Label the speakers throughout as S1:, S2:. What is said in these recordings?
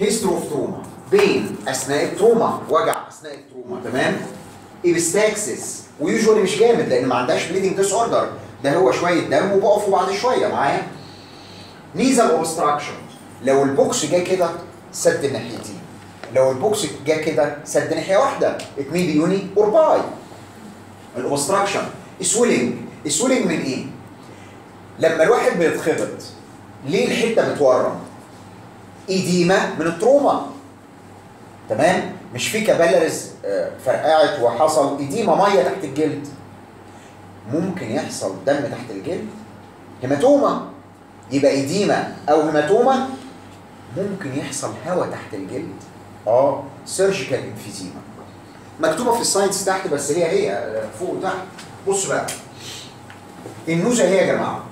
S1: هيسترو اوف تروما بين اثناء التروما وجع اثناء التروما تمام ايبستاكسس ويوجوالي مش جامد لان ما عندهاش بليدنج ديس اوردر ده هو شويه دم وبقفوا بعد شويه معايا نيزل اوبستراكشن لو البوكس جه كده سد الناحيتين لو البوكس جه كده سد ناحيه واحده ات مي بي يوني اور باي الاوبستراكشن سويلنج سويلنج من ايه لما الواحد بيتخبط ليه الحته بتورم ايديما من التروما تمام مش في كابيلاريز فرقعت وحصل ايديما ميه تحت الجلد ممكن يحصل دم تحت الجلد هيماتوما يبقى ايديما او هيماتوما ممكن يحصل هواء تحت الجلد اه سيرجيكال انفيزيما مكتوبه في الساينس تحت بس هي هي فوق وتحت بص بقى النوزه هي يا جماعه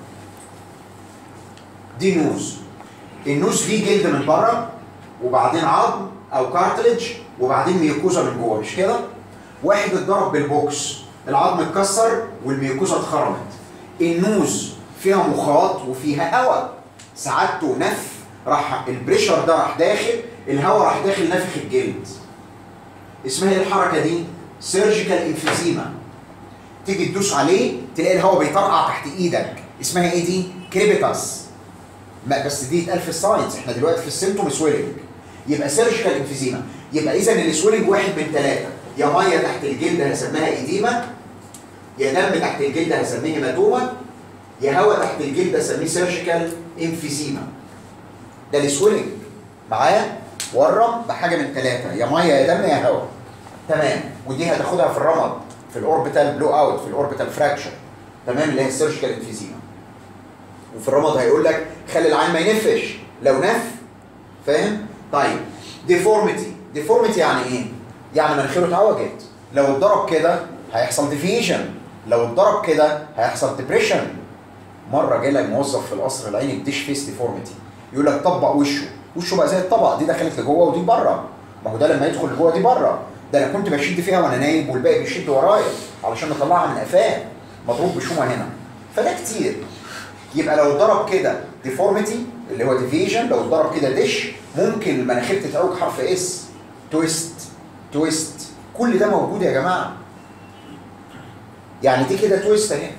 S1: دي نوز النوز فيه جلد من بره وبعدين عظم او كارتلج وبعدين ميوكوزا من جوه مش كده؟ واحد اتضرب بالبوكس العظم اتكسر والميوكوزا اتخرمت النوز فيها مخاط وفيها هواء سعادته نف راح البريشر ده راح داخل الهواء راح داخل نفخ الجلد اسمها ايه الحركه دي؟ سيرجيكال انفيزيما تيجي تدوس عليه تلاقي الهواء بيطرقع تحت ايدك اسمها ايه دي؟ كريبيتاس ما بس دي اتقال في الساينس احنا دلوقتي في السيمتوم سويلنج يبقى سيرجيكال انفيزيما يبقى اذا السويلنج واحد من ثلاثه يا ميه تحت الجلد هسميها ايديما يا دم تحت الجلد هسميه هيماتوما يا هواء تحت الجلد هسميه سيرجيكال انفيزيما ده السويلنج معايا ورم بحاجه من ثلاثه يا ميه يا دم يا هواء تمام ودي هتاخدها في الرمد في الاوربيتال بلو اوت في الاوربيتال فراكشر تمام اللي هي السيرجيكال انفيزيما وفي الرمد هيقول لك خلي العين ما ينفش لو نف فاهم طيب ديفورميتي ديفورميتي يعني ايه يعني مناخيره اتعوجت لو اتضرب كده هيحصل ديفيجن لو اتضرب كده هيحصل ديبريشن مره جه لك موظف في القصر العيني بديش فيس ديفورميتي يقول لك طبق وشه وشه بقى زي الطبق دي دخلت لجوه ودي بره ما هو ده لما يدخل لجوه دي بره ده انا كنت بشد فيها وانا نايم والباقي بيشد ورايا علشان نطلعها من قفاه مضروب بشومه هنا فده كتير يبقى لو اتضرب كده ديفورميتي اللي هو ديفيجن لو اتضرب كده ديش ممكن المناخير تتعوج حرف اس تويست تويست كل ده موجود يا جماعه يعني دي كده تويست اهي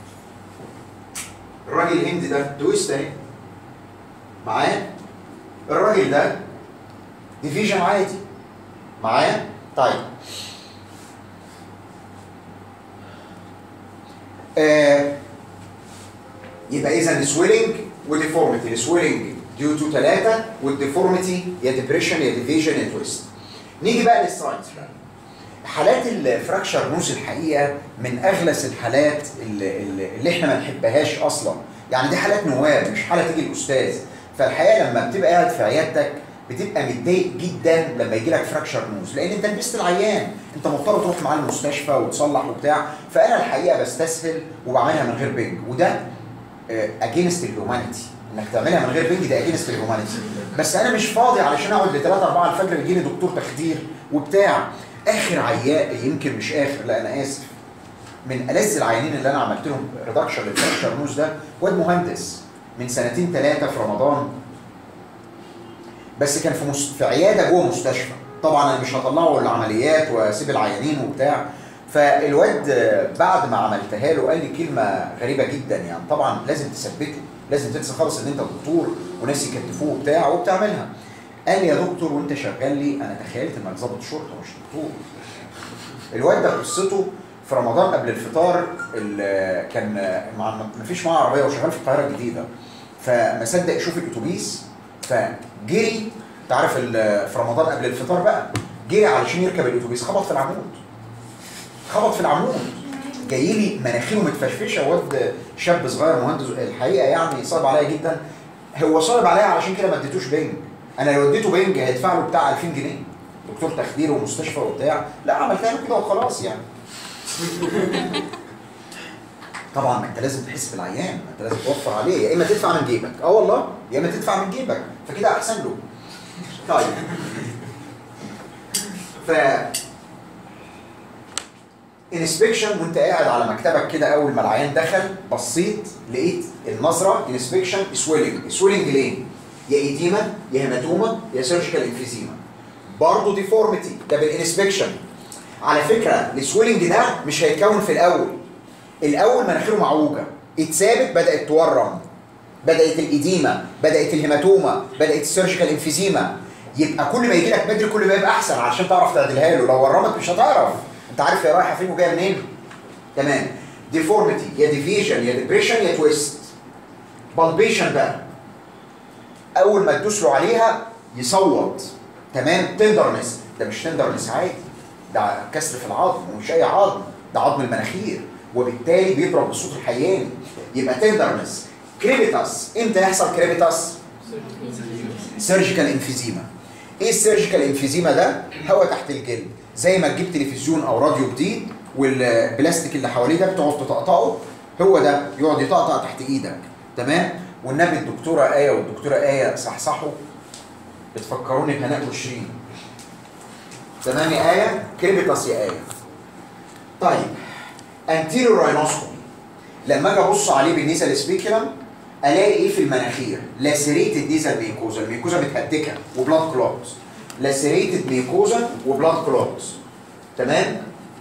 S1: الراجل الهندي ده تويست اهي معايا الراجل ده ديفيجن عادي معايا طيب آه يبقى اذا سويلنج وديفورميتي السويلنج ديو تو ثلاثه والديفورميتي يا ديبريشن يا ديفيجن يا تويست نيجي بقى للساينس بقى حالات الفراكشر نوز الحقيقه من اغلس الحالات اللي, اللي احنا ما نحبهاش اصلا يعني دي حالات نواب مش حاله تيجي الاستاذ فالحقيقه لما بتبقى قاعد في عيادتك بتبقى متضايق جدا لما يجي لك فراكشر نوز لان انت لبست العيان انت مضطر تروح معاه المستشفى وتصلح وبتاع فانا الحقيقه بستسهل وبعملها من غير بنج وده اجينست الهيومانيتي انك تعملها من غير بنج ده اجينست الهيومانيتي بس انا مش فاضي علشان اقعد ل 3 4 الفجر يجي لي دكتور تخدير وبتاع اخر عيان يمكن مش اخر لا انا اسف من ألذ العيانين اللي انا عملت لهم ريدكشن للفراكشر نوز ده واد مهندس من سنتين ثلاثه في رمضان بس كان في مست... في عياده جوه مستشفى طبعا انا مش هطلعه العمليات واسيب العيانين وبتاع فالواد بعد ما عملتها له قال لي كلمه غريبه جدا يعني طبعا لازم تثبته لازم تنسى خالص ان انت دكتور وناس يكتفوه وبتاع وبتعملها قال لي يا دكتور وانت شغال لي انا تخيلت انك ضابط شرطه مش دكتور الواد ده قصته في رمضان قبل الفطار كان ما فيش معاه عربيه وشغال في القاهره الجديده فما صدق يشوف الاتوبيس فجري انت عارف في رمضان قبل الفطار بقى جري علشان يركب الاتوبيس خبط في العمود خبط في العمود جاي لي مناخيره متفشفشه واد شاب صغير مهندس الحقيقه يعني صعب عليا جدا هو صعب عليا علشان كده ما اديتوش بنج انا لو اديته بنج هيدفع له بتاع 2000 جنيه دكتور تخدير ومستشفى وبتاع لا عملتها له كده وخلاص يعني طبعا ما انت لازم تحس بالعيان ما انت لازم توفر عليه يا اما تدفع من جيبك اه والله يا اما تدفع من جيبك فكده احسن له طيب ف انسبكشن وانت قاعد على مكتبك كده اول ما العيان دخل بصيت لقيت النظره انسبكشن سويلنج سويلنج ليه يا ايديما يا هيماتوما يا سيرجيكال انفيزيما برضه ديفورميتي ده بالانسبكشن على فكره السويلنج ده مش هيتكون في الاول الاول مناخيره معوجه اتثابت بدات تورم بدات الايديما بدات الهيماتوما بدات السيرجيكال انفيزيما يبقى كل ما يجي لك بدري كل ما يبقى احسن عشان تعرف تعدلها له لو ورمت مش هتعرف انت عارف هي رايحه فين وجايه منين تمام ديفورميتي يا ديفيجن يا ديبريشن يا تويست بالبيشن بقى اول ما تدوس له عليها يصوت تمام تندرنس ده مش تندرنس عادي ده كسر في العظم ومش اي عظم ده عظم المناخير وبالتالي بيضرب بالصوت الحياني يبقى تندرنس كريبيتاس امتى يحصل كريبيتاس سيرجيكال انفيزيما ايه السيرجيكال انفيزيما ده هواء تحت الجلد زي ما تجيب تلفزيون او راديو جديد والبلاستيك اللي حواليه ده بتقعد تطقطقه هو ده يقعد يطقطق تحت ايدك تمام والنبي الدكتوره ايه والدكتوره ايه صحصحوا بتفكروني بهناء وشيرين تمام يا ايه كريبيتاس يا ايه طيب انتيريور راينوسكوبي لما اجي ابص عليه بالنيزل سبيكولم الاقي ايه في المناخير لاسريتد نيزل ميكوزا الميكوزا متهتكه وبلاد كلوتس لاسريتد ميكوزا وبلاد كلوتس تمام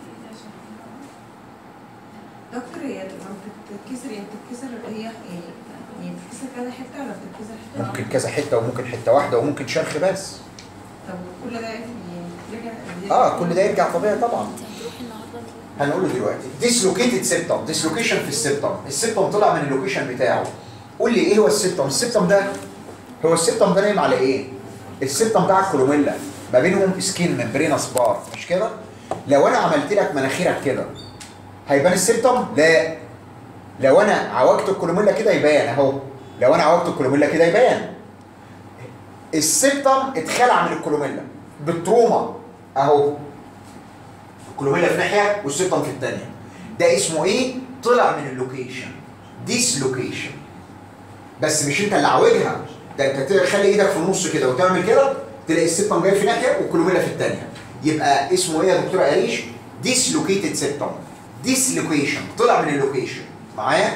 S2: دكتور هي لما بتتكسر هي بتتكسر هي يعني هي بتتكسر كذا حته ولا بتتكسر حته
S1: ممكن كذا حته وممكن حته واحده وممكن شرخ بس
S2: طب كل ده يعني يرجع
S1: اه كل ده يرجع طبيعي طبعا
S3: انت هتروحي النهارده
S1: هنقوله دلوقتي ديسلوكيتد سيبتم ديسلوكيشن في السيبتم السيبتم طلع من اللوكيشن بتاعه قول لي ايه هو السيبتم السيبتم ده هو السيبتم ده نايم على ايه السيبتم ده على الكولوميلا ما بينهم سكين ممبرينس بار مش كده لو انا عملت لك مناخيرك كده هيبان السيبتم لا لو انا عوجت الكولوميلا كده يبان اهو لو انا عوجت الكولوميلا كده يبان السيبتم اتخلع من الكولوميلا بالتروما اهو الكولوميلا في ناحيه والسيبتم في الثانيه ده اسمه ايه طلع من اللوكيشن ديسلوكيشن بس مش انت اللي عاوجها ده انت تخلي ايدك في النص كده وتعمل كده تلاقي السيبتم جاي في ناحيه والكولوميلا في الثانيه يبقى اسمه ايه يا دكتوره قريش ديسلوكيتد سيبتم ديسلوكيشن طلع من اللوكيشن معايا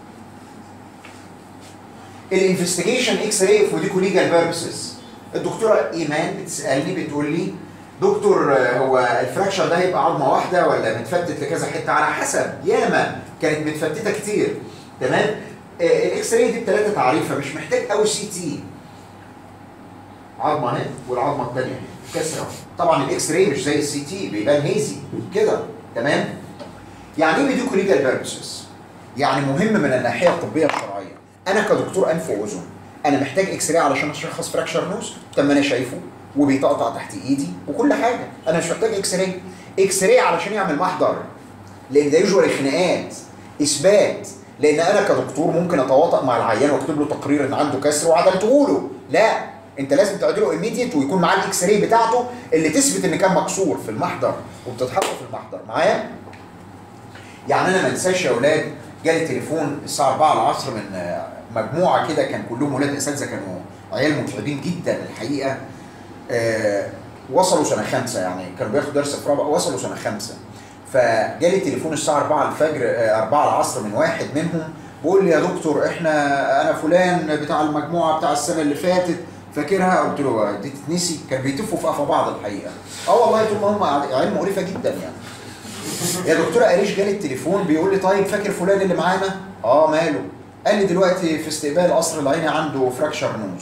S1: الانفستيجيشن اكس راي فور ليجال بيربسز الدكتوره ايمان بتسالني بتقول لي دكتور آه، هو الفراكشر ده هيبقى عظمه واحده ولا متفتت لكذا حته على حسب ياما كانت متفتته كتير تمام آه، الاكس راي دي بثلاثه تعريفها مش محتاج قوي سي تي عظمه اهي والعظمه الثانيه اهي كسره طبعا الاكس راي مش زي السي تي بيبان هيزي كده تمام يعني ايه ميديكو ليجال بيربسز يعني مهم من الناحيه الطبيه الشرعيه انا كدكتور انف واذن انا محتاج اكس راي علشان اشخص فراكشر نوز طب ما انا شايفه وبيطقطق تحت ايدي وكل حاجه انا مش محتاج اكس راي اكس راي علشان يعمل محضر لان ده يجوى خناقات اثبات لان انا كدكتور ممكن اتواطأ مع العيان واكتب له تقرير ان عنده كسر وعدلته له لا انت لازم تعدله ايميديت ويكون معاه الاكس راي بتاعته اللي تثبت ان كان مكسور في المحضر وبتتحط في المحضر معايا يعني انا ما انساش يا اولاد جالي تليفون الساعه 4 العصر من آه، مجموعه كده كان كلهم ولاد اساتذه كانوا عيال متعبين جدا الحقيقه آه، وصلوا سنه خمسه يعني كانوا بياخدوا درس في رابعه وصلوا سنه خمسه فجالي تليفون الساعه 4 الفجر آه، 4 العصر من واحد منهم بيقول لي يا دكتور احنا انا فلان بتاع المجموعه بتاع السنه اللي فاتت فاكرها قلت له دي تتنسي كان بيتفوا في قفا بعض الحقيقه اه والله طول ما هم عيال مقرفه جدا يعني يا دكتوره قريش جالي التليفون بيقول لي طيب فاكر فلان اللي معانا؟ اه ماله؟ قال لي دلوقتي في استقبال قصر العيني عنده فراكشر نوز.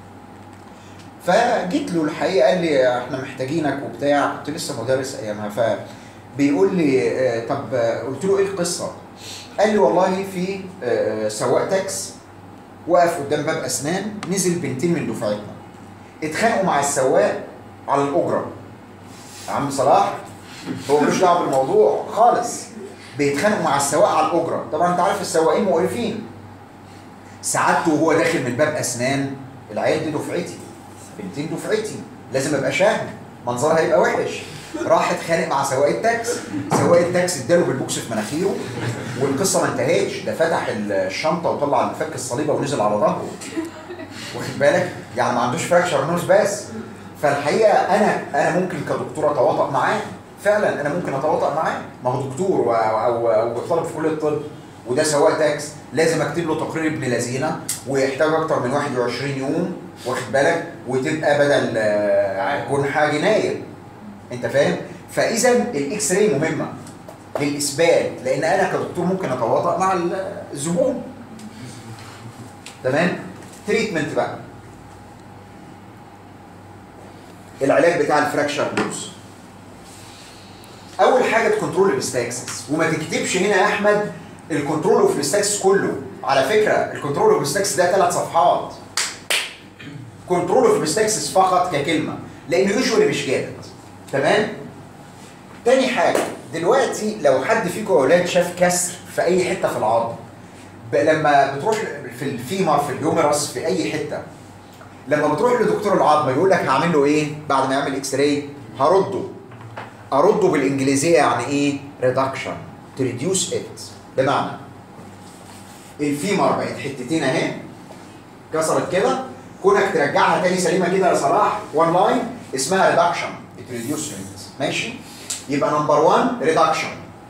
S1: فجيت له الحقيقه قال لي احنا محتاجينك وبتاع كنت لسه مدرس ايامها فبيقول لي آه، طب آه، قلت له ايه القصه؟ قال لي والله في آه، سواق تاكس وقف قدام باب اسنان نزل بنتين من دفعتنا اتخانقوا مع السواق على الاجره يا عم صلاح هو ملوش دعوه بالموضوع خالص بيتخانقوا مع السواق على الاجره طبعا انت عارف السواقين مقرفين سعادته وهو داخل من باب اسنان العيال دي دفعتي بنتين دفعتي لازم ابقى شهم منظرها هيبقى وحش راح اتخانق مع سواق التاكس سواق التاكس اداله بالبوكس في مناخيره والقصه ما انتهتش ده فتح الشنطه وطلع فك الصليبه ونزل على ظهره واخد بالك يعني ما عندوش فراكشر نوز بس فالحقيقه انا انا ممكن كدكتور اتواطأ معاه فعلا انا ممكن اتواطأ معاه ما هو دكتور و- او او طالب في كليه الطب وده سواق تاكس لازم اكتب له تقرير ابن لذينه ويحتاج اكتر من 21 يوم واخد بالك وتبقى بدل آه، جنحه جنايه انت فاهم فاذا الاكس راي مهمه للاثبات لان انا كدكتور ممكن اتواطأ مع الزبون تمام تريتمنت بقى العلاج بتاع الفراكشر بلوز اول حاجه تكنترول البستاكسس وما تكتبش هنا يا احمد الكنترول اوف البستاكسس كله على فكره الكنترول اوف البستاكسس ده ثلاث صفحات كنترول اوف البستاكسس فقط ككلمه لانه يوجوالي مش جامد تمام تاني حاجه دلوقتي لو حد فيكم يا اولاد شاف كسر في اي حته في العظم ب- لما بتروح في الفيمر في اليومرس في اي حته لما بتروح لدكتور العظم يقول لك هعمل له ايه بعد ما يعمل اكس راي هرده ارده بالانجليزيه يعني ايه ريدكشن تريديوس ات بمعنى الفيمر بقت حتتين اهي كسرت كده كونك ترجعها تاني سليمه كده يا صلاح وان لاين اسمها ريدكشن بتريديوس ات ماشي يبقى نمبر 1 ريدكشن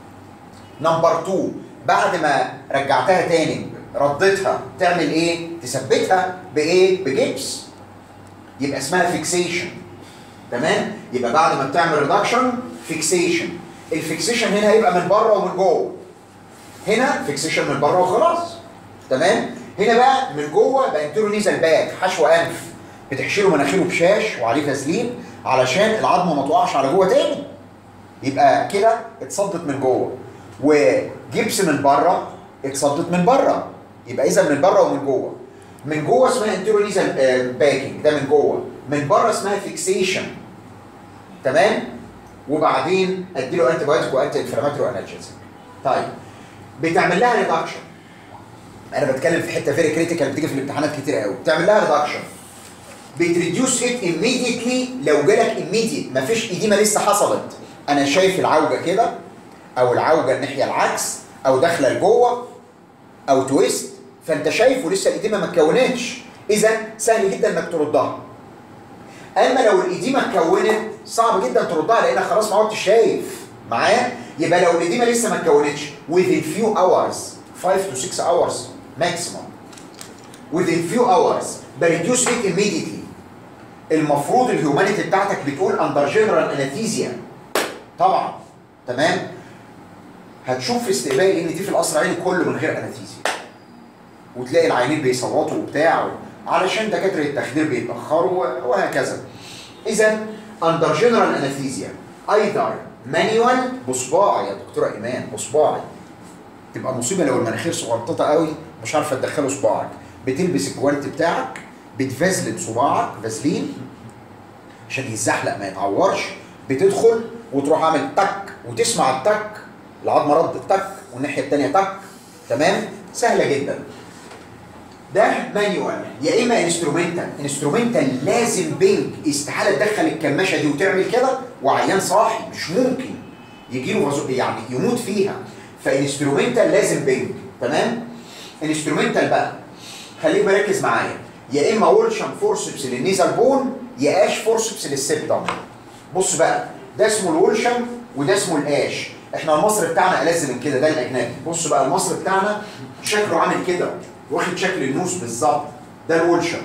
S1: نمبر 2 بعد ما رجعتها تاني رديتها تعمل ايه تثبتها بايه بجبس يبقى اسمها فيكسيشن تمام يبقى بعد ما بتعمل ريدكشن فيكسيشن الفيكسيشن هنا هيبقى من بره ومن جوه هنا فيكسيشن من بره وخلاص تمام هنا بقى من جوه بقى انترو نيزل باك حشو انف بتحشيله مناخيره بشاش وعليه فازلين علشان العظمه ما تقعش على جوه تاني يبقى كده اتصدت من جوه وجبس من بره اتصدت من بره يبقى اذا من بره ومن جوه من جوه اسمها انترو نيزل باكينج ده من جوه من بره اسمها فيكسيشن تمام وبعدين اديله انتي بايوتيك وانتي انفلاماتوري وانالجيزك طيب بتعمل لها ريدكشن انا بتكلم في حته فيري كريتيكال بتيجي في الامتحانات كتير قوي بتعمل لها ريدكشن بتريديوس ات immediately لو جالك immediate مفيش ايديما لسه حصلت انا شايف العوجه كده او العوجه الناحيه العكس او داخله لجوه او تويست فانت شايفه لسه الايديما ما اتكونتش اذا سهل جدا انك تردها اما لو الايديما اتكونت صعب جدا تردها لانك خلاص ما عدتش شايف معايا يبقى لو الايديما لسه ما اتكونتش within few hours 5 to 6 hours maximum within few hours بريديوس it immediately المفروض الهيومانيتي بتاعتك بتقول اندر جنرال انستيزيا طبعا تمام هتشوف في استقبال ان دي في القصر العيني كله من غير انستيزيا وتلاقي العيانين بيصوتوا وبتاع علشان دكاتره التخدير بيتاخروا وهكذا اذا اندر جنرال انستيزيا ايذر مانيوال بصباعي يا دكتوره ايمان بصباعي تبقى مصيبه لو المناخير صغنططه قوي مش عارفه تدخله صباعك بتلبس الجوانت بتاعك بتفزلت صباعك فازلين عشان يتزحلق ما يتعورش بتدخل وتروح عامل تك وتسمع التك العظمه ردت تك والناحيه الثانيه تك تمام سهله جدا ده مانيوال يا اما انسترومنتال انسترومنتال لازم بينج استحاله تدخل الكماشه دي وتعمل كده وعيان صاحي مش ممكن يجي له يعني يموت فيها فانسترومنتال لازم بينج تمام انسترومنتال بقى خليك مركز معايا يا اما وولشن فورسبس للنيزل بون يا اش فورسبس للسبتم بص بقى ده اسمه الولشن وده اسمه الاش احنا المصري بتاعنا ألذ من كده ده الاجنبي بص بقى المصري بتاعنا شكله عامل كده واخد شكل النوس بالظبط ده الولشن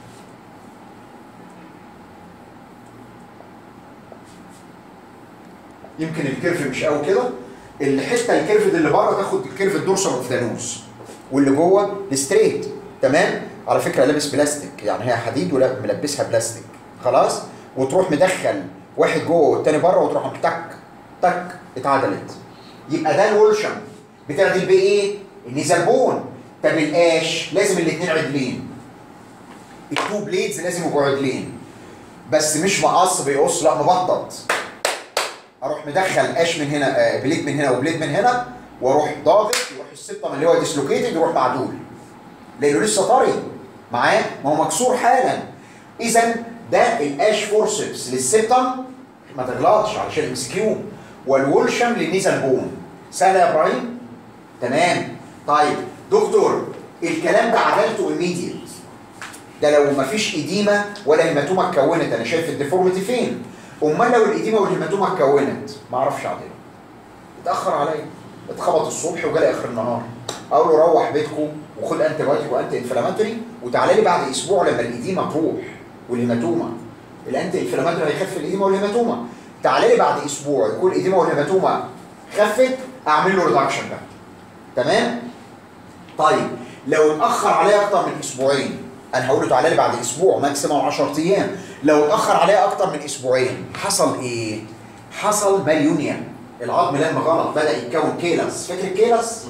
S1: يمكن الكيرف مش قوي كده الحته الكيرف اللي بره تاخد الكيرف الدورسال اوف ذا نوز واللي جوه الستريت تمام على فكره لابس بلاستيك يعني هي حديد ولا ملبسها بلاستيك خلاص وتروح مدخل واحد جوه والتاني بره وتروح تك تك اتعدلت يبقى ده الولشن بتعدل بيه ايه؟ النيزل بون طب القاش لازم الاثنين عدلين التو بليدز لازم يبقوا عدلين بس مش مقص بيقص لا مبطط اروح مدخل قاش من هنا آه بليد من هنا وبليد من هنا واروح ضاغط يروح السبتم اللي هو ديسلوكيتد يروح معدول لانه لسه طري معاه ما هو مكسور حالا اذا ده الاش فورسبس للسبتم ما تغلطش علشان الام كيو والولشم للنيزل بون سهله يا ابراهيم تمام طيب دكتور الكلام ده عدلته immediate ده لو ما فيش اديمه ولا هيماتومه اتكونت انا شايف الديفورميتي فين امال لو الاديمه والهيماتومه اتكونت ما اعرفش اعدلها اتاخر عليا اتخبط الصبح وجالي اخر النهار اقول له روح بيتكم وخد انتي بايوتيك وانتي انفلاماتوري وتعالى لي بعد اسبوع لما الايديما تروح والهيماتوما الانتي انفلاماتوري هيخف الايديما والهيماتوما تعالى لي بعد اسبوع يكون الايديما والهيماتوما خفت اعمل له ريدكشن ده تمام طيب لو اتاخر عليا اكتر من اسبوعين انا هقول له تعالى لي بعد اسبوع ماكسيموم 10 ايام لو اتاخر عليا اكتر من اسبوعين حصل ايه حصل ماليونيا العظم لما غلط بدا يتكون كيلس فاكر الكيلس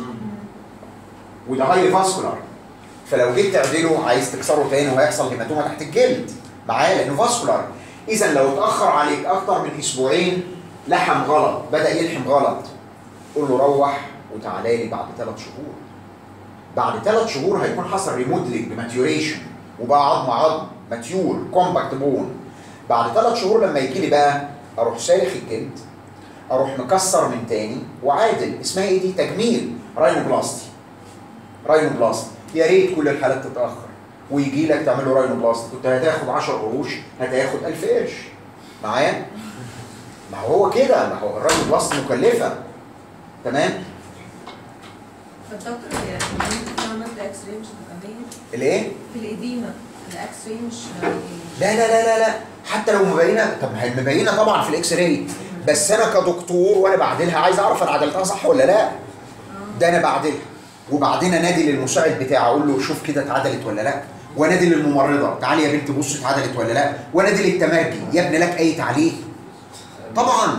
S1: وده هاي فاسكولار فلو جيت تعدله عايز تكسره تاني وهيحصل هيماتوما تحت الجلد معاه لانه فاسكولار اذا لو اتاخر عليك اكتر من اسبوعين لحم غلط بدا يلحم غلط قول له روح وتعالى لي بعد ثلاث شهور بعد ثلاث شهور هيكون حصل ريموديلنج ماتيوريشن وبقى عظم عظم ماتيور كومباكت بون بعد ثلاث شهور لما يجي لي بقى اروح سالخ الجلد اروح مكسر من تاني وعادل اسمها ايه دي تجميل راينوبلاستي راينوبلاستي يا ريت كل الحالات تتاخر ويجي لك تعمل له راينوبلاستي كنت هتاخد 10 قروش هتاخد 1000 قرش معايا ما هو كده ما هو الراينوبلاستي مكلفه تمام
S2: فالدكتور هي لما عملت اكس راي مش هتبقى باين
S1: الايه
S2: في الإديمة الاكس راي مش
S1: لا لا لا لا لا حتى لو مبينه طب ما هي مبينه طبعا في الاكس راي بس انا كدكتور وانا بعدلها عايز اعرف انا عدلتها صح ولا لا ده انا بعدلها وبعدين انادي للمساعد بتاعي اقول له شوف كده اتعدلت ولا لا وانادي للممرضه تعالي يا بنت بص اتعدلت ولا لا وانادي للتمرجي يا ابني لك اي تعليق طبعا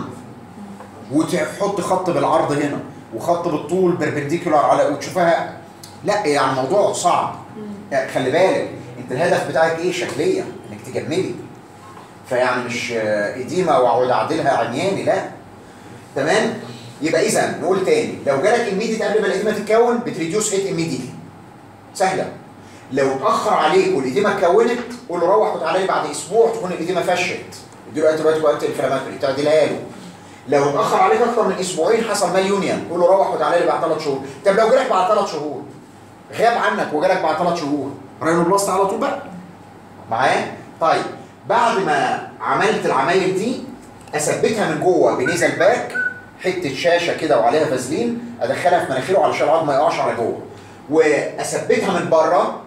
S1: وتحط خط بالعرض هنا وخط بالطول بربنديكولار على وتشوفها لا يعني الموضوع صعب يعني خلي بالك انت الهدف بتاعك ايه شكليه انك تجملي فيعني مش آه، اديمه واقعد اعدلها عمياني لا تمام يبقى اذا نقول تاني لو جالك اميديت قبل ما الاديمه تتكون بتريديوس هيت اميديتلي سهله لو اتاخر عليك والاديمه اتكونت قول له روح وتعالى لي بعد اسبوع تكون الاديمه فشت اديله انتي بايوتيك وانتي انفلاماتوري تعدلها له لو اتاخر عليك اكتر من اسبوعين حصل مال يونيون قول له روح وتعالى لي بعد ثلاث شهور طب لو جالك بعد ثلاث شهور غاب عنك وجالك بعد ثلاث شهور راينوبلاست على طول بقى معايا طيب بعد ما عملت العمايل دي اثبتها من جوه بنيزل باك حته شاشه كده وعليها فازلين ادخلها في مناخيره علشان العظم ما يقعش على جوه واثبتها من بره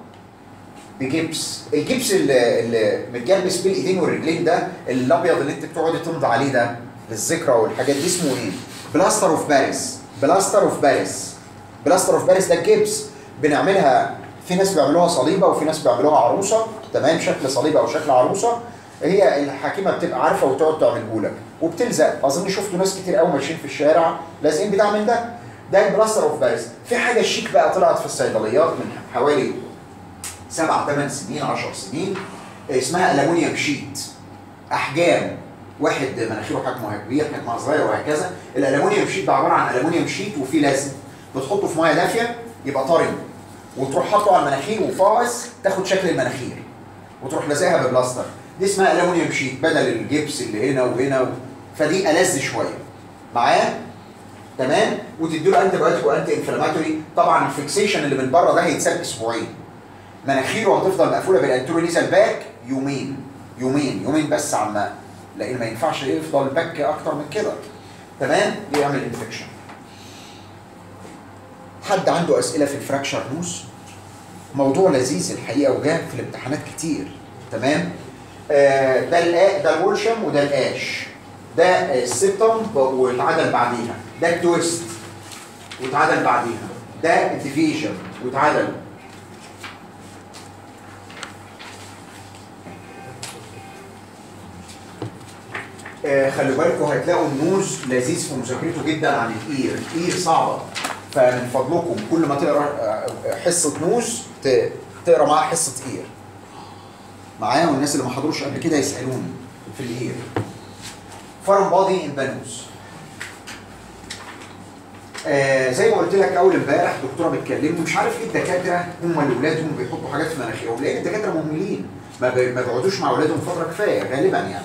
S1: بجبس الجبس اللي, اللي متجبس بين الايدين والرجلين ده الابيض اللي انت بتقعدي تمضي عليه ده للذكرى والحاجات دي اسمه ايه بلاستر اوف باريس بلاستر اوف باريس بلاستر اوف باريس ده الجبس بنعملها في ناس بيعملوها صليبه وفي ناس بيعملوها عروسه تمام شكل صليبه او شكل عروسه هي الحكيمه بتبقى عارفه وتقعد تعمله لك وبتلزق اظن شفتوا ناس كتير قوي ماشيين في الشارع لازقين بتاع من ده ده البلاستر اوف باريس في حاجه شيك بقى طلعت في الصيدليات من حوالي سبع ثمان سنين 10 سنين اسمها الومنيوم شيت احجام واحد مناخيره حجمها كبير حجمها صغير وهكذا الالومنيوم شيت ده عباره عن الومنيوم شيت وفيه لزق بتحطه في ميه دافيه يبقى طري وتروح حاطه على المناخير وفاقس تاخد شكل المناخير وتروح لازقها ببلاستر دي اسمها الومنيوم شيت بدل الجبس اللي هنا وهنا و... فدي ألذ شويه معايا تمام وتديله انتي بايوتيك وانتي انفلاماتوري طبعا الفيكسيشن اللي من بره ده هيتساب اسبوعين مناخيره هتفضل مقفوله بالانترونيزال باك يومين يومين يومين بس عما لان ما ينفعش يفضل باك اكتر من كده تمام يعمل انفكشن حد عنده اسئله في الفراكشر نوز موضوع لذيذ الحقيقه وجاء في الامتحانات كتير تمام آه ده الآ ده الولشم وده الاش ده السيبتم واتعدل بعديها ده التويست واتعدل بعديها ده الديفيجن واتعدل آه خلي بالكم هتلاقوا النوز لذيذ في مذاكرته جدا عن الاير الاير صعبه فمن فضلكم كل ما تقرا آه، حصه نوز ت- تقرا معاها حصه اير معايا والناس اللي ما حضروش قبل كده يسالوني في الاير فارم بادي ان بانوز آه زي ما قلت لك اول امبارح دكتوره بتكلمني مش عارف ايه الدكاتره هم اللي ولادهم بيحطوا حاجات في مناخيرهم لان الدكاتره مهملين ما بي- ما بيقعدوش مع اولادهم فتره كفايه غالبا يعني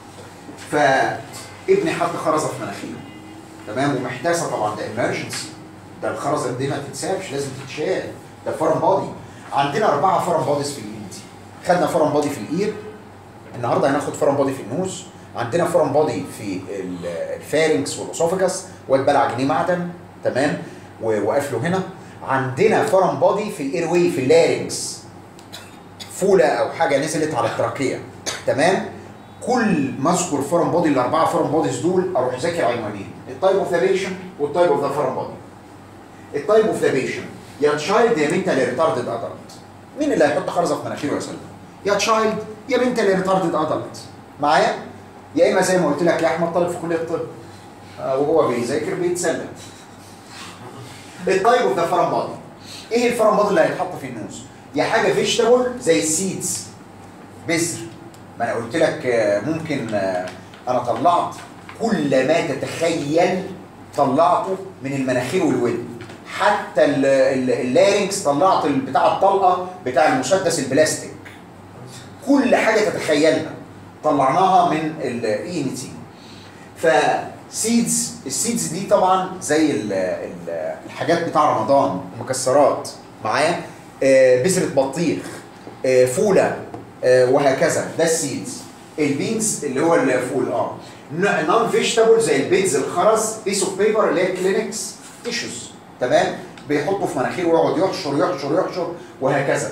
S1: فابني حط خرزه في مناخيره تمام ومحتاسه طبعا ده ايمرجنسي ده الخرزه دي ما تتسابش لازم تتشال ده فارم بادي عندنا اربعه فارم باديز في الايد خدنا فارم بادي في الاير النهارده هناخد فارم بادي في النوز عندنا فارم بادي في ال- الفارنكس والاسوفجس واد بلع جنيه معدن تمام و- وقافله هنا عندنا فورم بودي في الاير واي في اللارنكس فوله او حاجه نزلت على التراكيه تمام كل ما اذكر فورم بودي الاربعه فورم بوديز دول اروح ذاكر عنوانين التايب اوف ذا بيشن والتايب اوف ذا فورم بودي التايب اوف ذا بيشن يا تشايلد يا منتالي ريتاردد ادلت مين اللي هيحط خرزه في مناخيره يا سلمى يا تشايلد يا منتالي ريتاردد ادلت معايا يا اما زي ما قلت لك يا احمد طالب في كليه الطب آه، وهو بيذاكر بيتسلى التايب اوف ذا فورم بودي ايه الفورم بودي اللي هيتحط في النوز يا حاجه فيجيتابل زي السيدز بذر ما انا قلت لك آه، ممكن آه، انا طلعت كل ما تتخيل طلعته من المناخير والودن حتى ال- ال- اللارynx طلعت ال- بتاع الطلقه بتاع المسدس البلاستيك كل حاجه تتخيلها طلعناها من الاي ان تي فسيدز السيدز دي طبعا زي ال ال الحاجات بتاع رمضان المكسرات معايا آه، بذره بطيخ آه، فوله آه، وهكذا ده السيدز البينز اللي هو الفول اه نون فيجيتابل زي البيتز الخرز بيس اوف بيبر اللي هي كلينكس تيشوز تمام بيحطه في مناخيره ويقعد يحشر يحشر يحشر وهكذا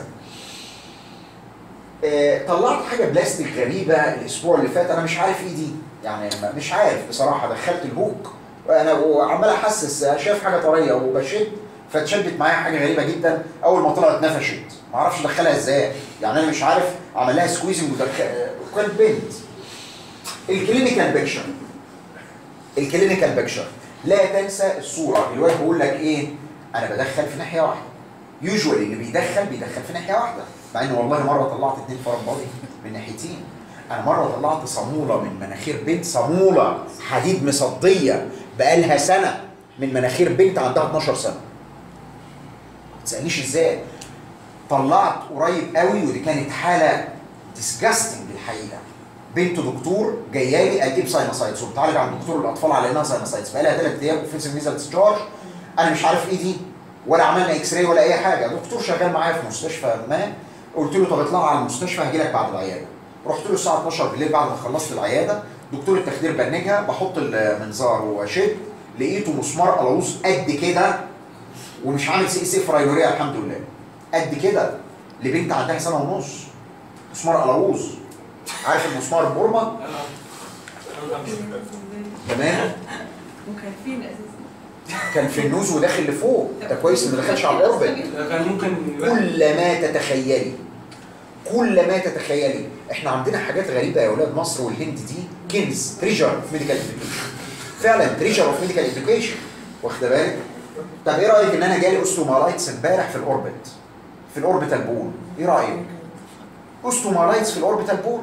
S1: آه، طلعت حاجه بلاستيك غريبه الاسبوع اللي فات انا مش عارف ايه دي يعني ما- مش عارف بصراحه دخلت الهوك وانا وعمال احسس شايف حاجه طريه وبشد فاتشدت معايا حاجه غريبه جدا اول ما طلعت نفشت ما اعرفش ادخلها ازاي يعني انا مش عارف عمل لها سكويزنج وكانت بنت الكلينيكال بيكشر الكلينيكال بيكشر لا تنسى الصوره الواد بيقول لك ايه انا بدخل في ناحيه واحده يوجوالي اللي بيدخل بيدخل في ناحيه واحده مع ان والله مره طلعت اتنين فرم بادي من ناحيتين انا مره طلعت صاموله من مناخير بنت صاموله حديد مصديه بقالها سنه من مناخير بنت عندها 12 سنه ما تسالنيش ازاي طلعت قريب قوي ودي كانت حاله ديسجاستنج الحقيقه بنت دكتور جايه لي قال ساينوسايتس وبتعالج عند دكتور الاطفال على انها ساينوسايتس بقى لها ثلاث ايام اوفنسيف ميزل ديسشارج انا مش عارف ايه دي ولا عملنا اكس راي ولا اي حاجه دكتور شغال معايا في مستشفى ما قلت له طب اطلع على المستشفى هجي لك بعد العياده رحت له الساعه 12 بالليل بعد ما خلصت العياده دكتور التخدير بنجها بحط المنظار واشد لقيته مسمار قلاووز قد كده ومش عامل سي اس اف راينوريا الحمد لله قد كده لبنت عندها سنه ونص مسمار قلاووز عارف المسمار البورما تمام
S2: مكلفين اساسا
S1: كان في النوز وداخل لفوق ده كويس انه ما دخلش على الاوربت
S3: كان ممكن
S1: كل ما تتخيلي كل ما تتخيلي احنا عندنا حاجات غريبه يا اولاد مصر والهند دي كنز تريجر اوف ميديكال اديوكيشن فعلا تريجر اوف ميديكال اديوكيشن واخد بالك طب ايه رايك ان انا جالي اوستومالايتس امبارح في الاوربت في الاوربيتال بول ايه رايك اوستومالايتس في الاوربيتال بول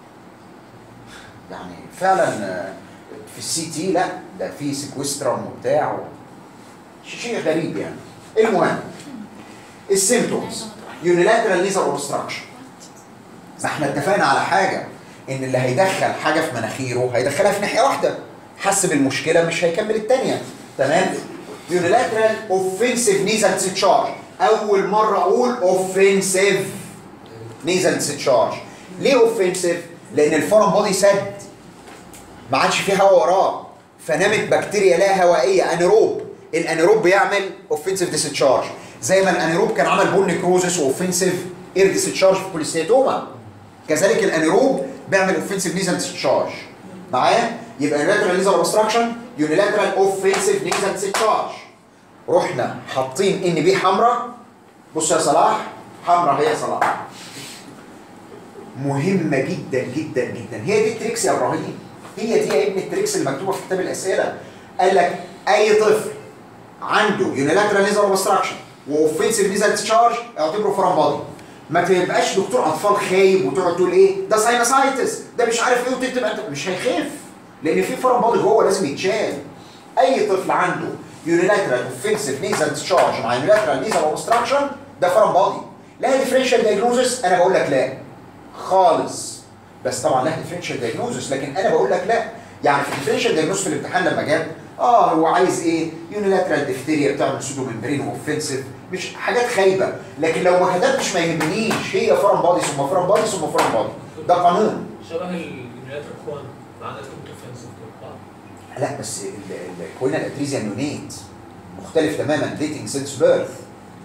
S1: يعني فعلا آه، في السي تي لا ده في سيكوسترم وبتاع و... شيء غريب يعني المهم السيمتومز يونيلاترال ليزر اوبستراكشن ما احنا اتفقنا على حاجه ان اللي هيدخل حاجه في مناخيره هيدخلها في ناحيه واحده حس بالمشكله مش هيكمل الثانيه تمام يونيلاترال اوفنسيف نيزل ديسشارج اول مره اقول اوفنسيف نيزل ديسشارج ليه اوفنسيف لان الفورم بودي سد ما عادش فيه هواء وراه فنامت بكتيريا لا هوائيه انيروب الانيروب بيعمل اوفنسيف ديسشارج زي ما الانيروب كان عمل بول نيكروزس واوفنسيف اير ديسشارج في كوليستيتوما كذلك الانيروب بيعمل اوفنسيف نيزل ديسشارج معايا يبقى يونيلاترال نيزل اوبستراكشن يونيلاترال اوفنسيف نيزل ديسشارج رحنا حاطين ان بي حمراء بص يا صلاح حمراء هي صلاح مهمة جدا جدا جدا هي دي التريكس يا ابراهيم هي دي يا ابني التريكس اللي مكتوبة في كتاب الأسئلة قال لك أي طفل عنده يونيلاترال نيزل اوبستراكشن واوفنسيف نيزل ديسشارج اعتبره فرام بادي ما تبقاش دكتور اطفال خايب وتقعد تقول ايه ده ساينوسايتس ده مش عارف ايه وتكتب انت مش هيخف لان في فرام بادي جوه لازم يتشال اي طفل عنده يونيلاترال اوفنسيف نيزل ديسشارج مع يونيلاترال نيزل اوبستراكشن ده فرام بادي لا ديفرنشال دايجنوزس انا بقول لك لا خالص بس طبعا لها ديفرنشال دايجنوزس لكن انا بقول لك لا يعني في الديفرنشال دايجنوزس في الامتحان لما جاب اه هو عايز ايه يونيلاترال ديفتيريا بتعمل سودو ممبرين واوفنسيف مش حاجات خايبه لكن لو ما كتبتش ما يهمنيش هي فرم بادي ثم فرم بادي ثم فرم بادي ده قانون
S4: شبه اليونيلاتر كوان ما عدا كنت اوفنسيف بعض
S1: لا بس الكوينال اتريزيا نونيت مختلف تماما ديتنج سينس بيرث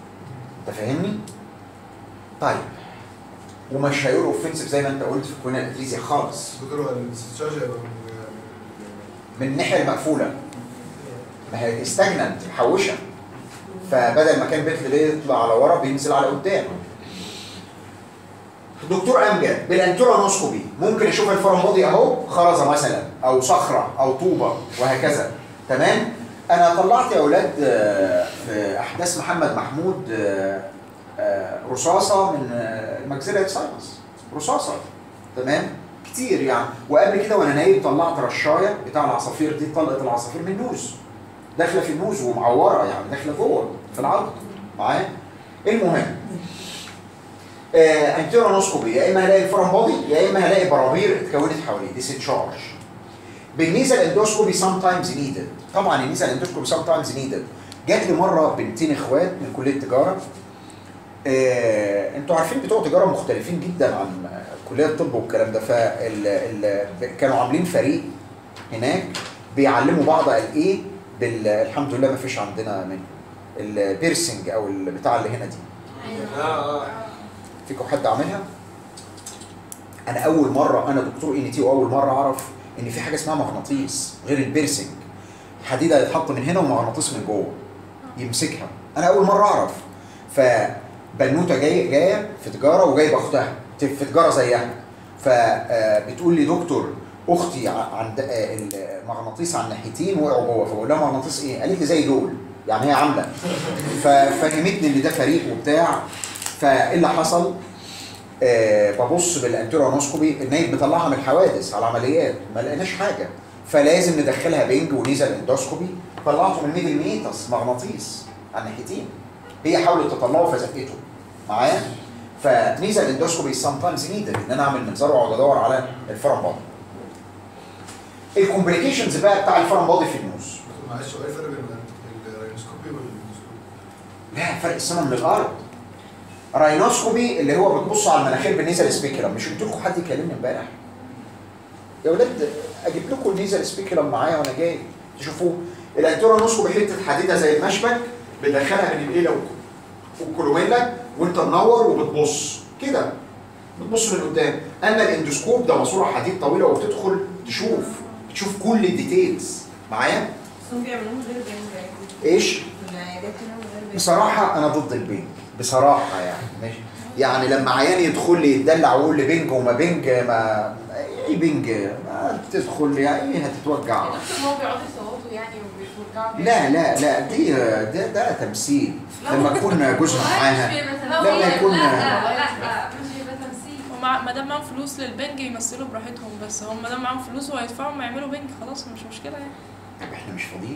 S1: انت فاهمني؟ طيب ومش هيقول اوفنسيف زي ما انت قلت في الكونيا الاتريزيا خالص
S3: دكتور هو الاستشارج هيبقى من
S1: من الناحيه المقفوله ما هي استجننت محوشه فبدل ما كان بيت ليه يطلع على ورا بينزل على قدام دكتور امجد بالانتورانوسكوبي ممكن اشوف الفرمبودي اهو خرزه مثلا او صخره او طوبه وهكذا تمام انا طلعت يا اولاد آه، في احداث محمد محمود آه، آه، رصاصه من آه، الماكسيلاري ساينس رصاصه تمام كتير يعني وقبل كده وانا نايم طلعت رشايه بتاع العصافير دي طلقت العصافير من النوز داخله في النوز ومعوره يعني داخله جوه في العضد معايا المهم آه انتيرونوسكوبي يا اما هلاقي الفرن بودي يا اما هلاقي برامير اتكونت حواليه ديسنشارج بالنيزل اندوسكوبي سام تايمز نيدد طبعا النيزل اندوسكوبي سام تايمز نيدد جات لي مره بنتين اخوات من كليه تجاره آه، انتوا عارفين بتوع تجاره مختلفين جدا عن كليه الطب والكلام ده فال ال... كانوا عاملين فريق هناك بيعلموا بعض قال ايه بال... الحمد لله ما فيش عندنا منه البيرسنج او البتاع اللي هنا دي
S4: اه اه
S1: فيكم حد عاملها؟ انا اول مره انا دكتور ان تي واول مره اعرف ان في حاجه اسمها مغناطيس غير البيرسنج حديده يتحط من هنا ومغناطيس من جوه يمسكها انا اول مره اعرف فبنوته جايه جايه في تجاره وجايبه اختها في تجاره زيها فبتقول لي دكتور اختي ع- عند آه، المغناطيس على الناحيتين وقعوا جوه فبقول لها مغناطيس ايه؟ قالت لي زي دول يعني هي عامله ففهمتني ان ده فريق وبتاع فايه اللي حصل؟ آه ببص بالانتيرونوسكوبي النايب بيطلعها من الحوادث على العمليات ما لقيناش حاجه فلازم ندخلها بنج ونيزل اندوسكوبي طلعته من الميدل ميتس مغناطيس على الناحيتين هي حاولت تطلعه فزقته معايا فنيزل اندوسكوبي سام تايمز نيدد ان انا اعمل منظار واقعد ادور على الفرن بادي الكومبليكيشنز بقى بتاع الفرن بادي في النوز
S3: دكتور معلش هو ايه الفرق بين الراينوسكوبي والاندوسكوبي؟
S1: لا فرق السما من الارض راينوسكوبي اللي هو بتبص على المناخير بالنيزل سبيكولم مش قلت لكم حد يكلمني امبارح يا ولاد اجيب لكم النيزل سبيكولم معايا وانا جاي تشوفوه الانتورونوسكوبي حته حديده زي المشبك بتدخلها بين الايه والكولوميلا وانت منور وبتبص كده بتبص من قدام اما الاندوسكوب ده ماسوره حديد طويله وبتدخل تشوف بتشوف كل الديتيلز معايا
S2: بس هم بيعملوهم غير بنج
S1: ايش
S2: في العيادات هنا من غير بنج
S1: بصراحة أنا ضد البنج بصراحة يعني ماشي يعني لما عيان يدخل لي يتدلع ويقول لي بنج وما بنج ما ايه بنج ما تدخل يعني ايه هتتوجع
S5: دكتور هو بيقعدوا يصوتوا يعني وبيرجعوا
S1: لا لا لا دي ده, ده تمثيل لما تكون جوزها معاها لا، لا يكون-
S5: لا لا مش هيبقى تمثيل
S6: ومع ما دام معاهم فلوس للبنج يمثلوا براحتهم بس هم ما دام معاهم فلوس وهيدفعوا ما يعملوا بنج خلاص مش مشكله يعني
S1: طب احنا مش فاضيين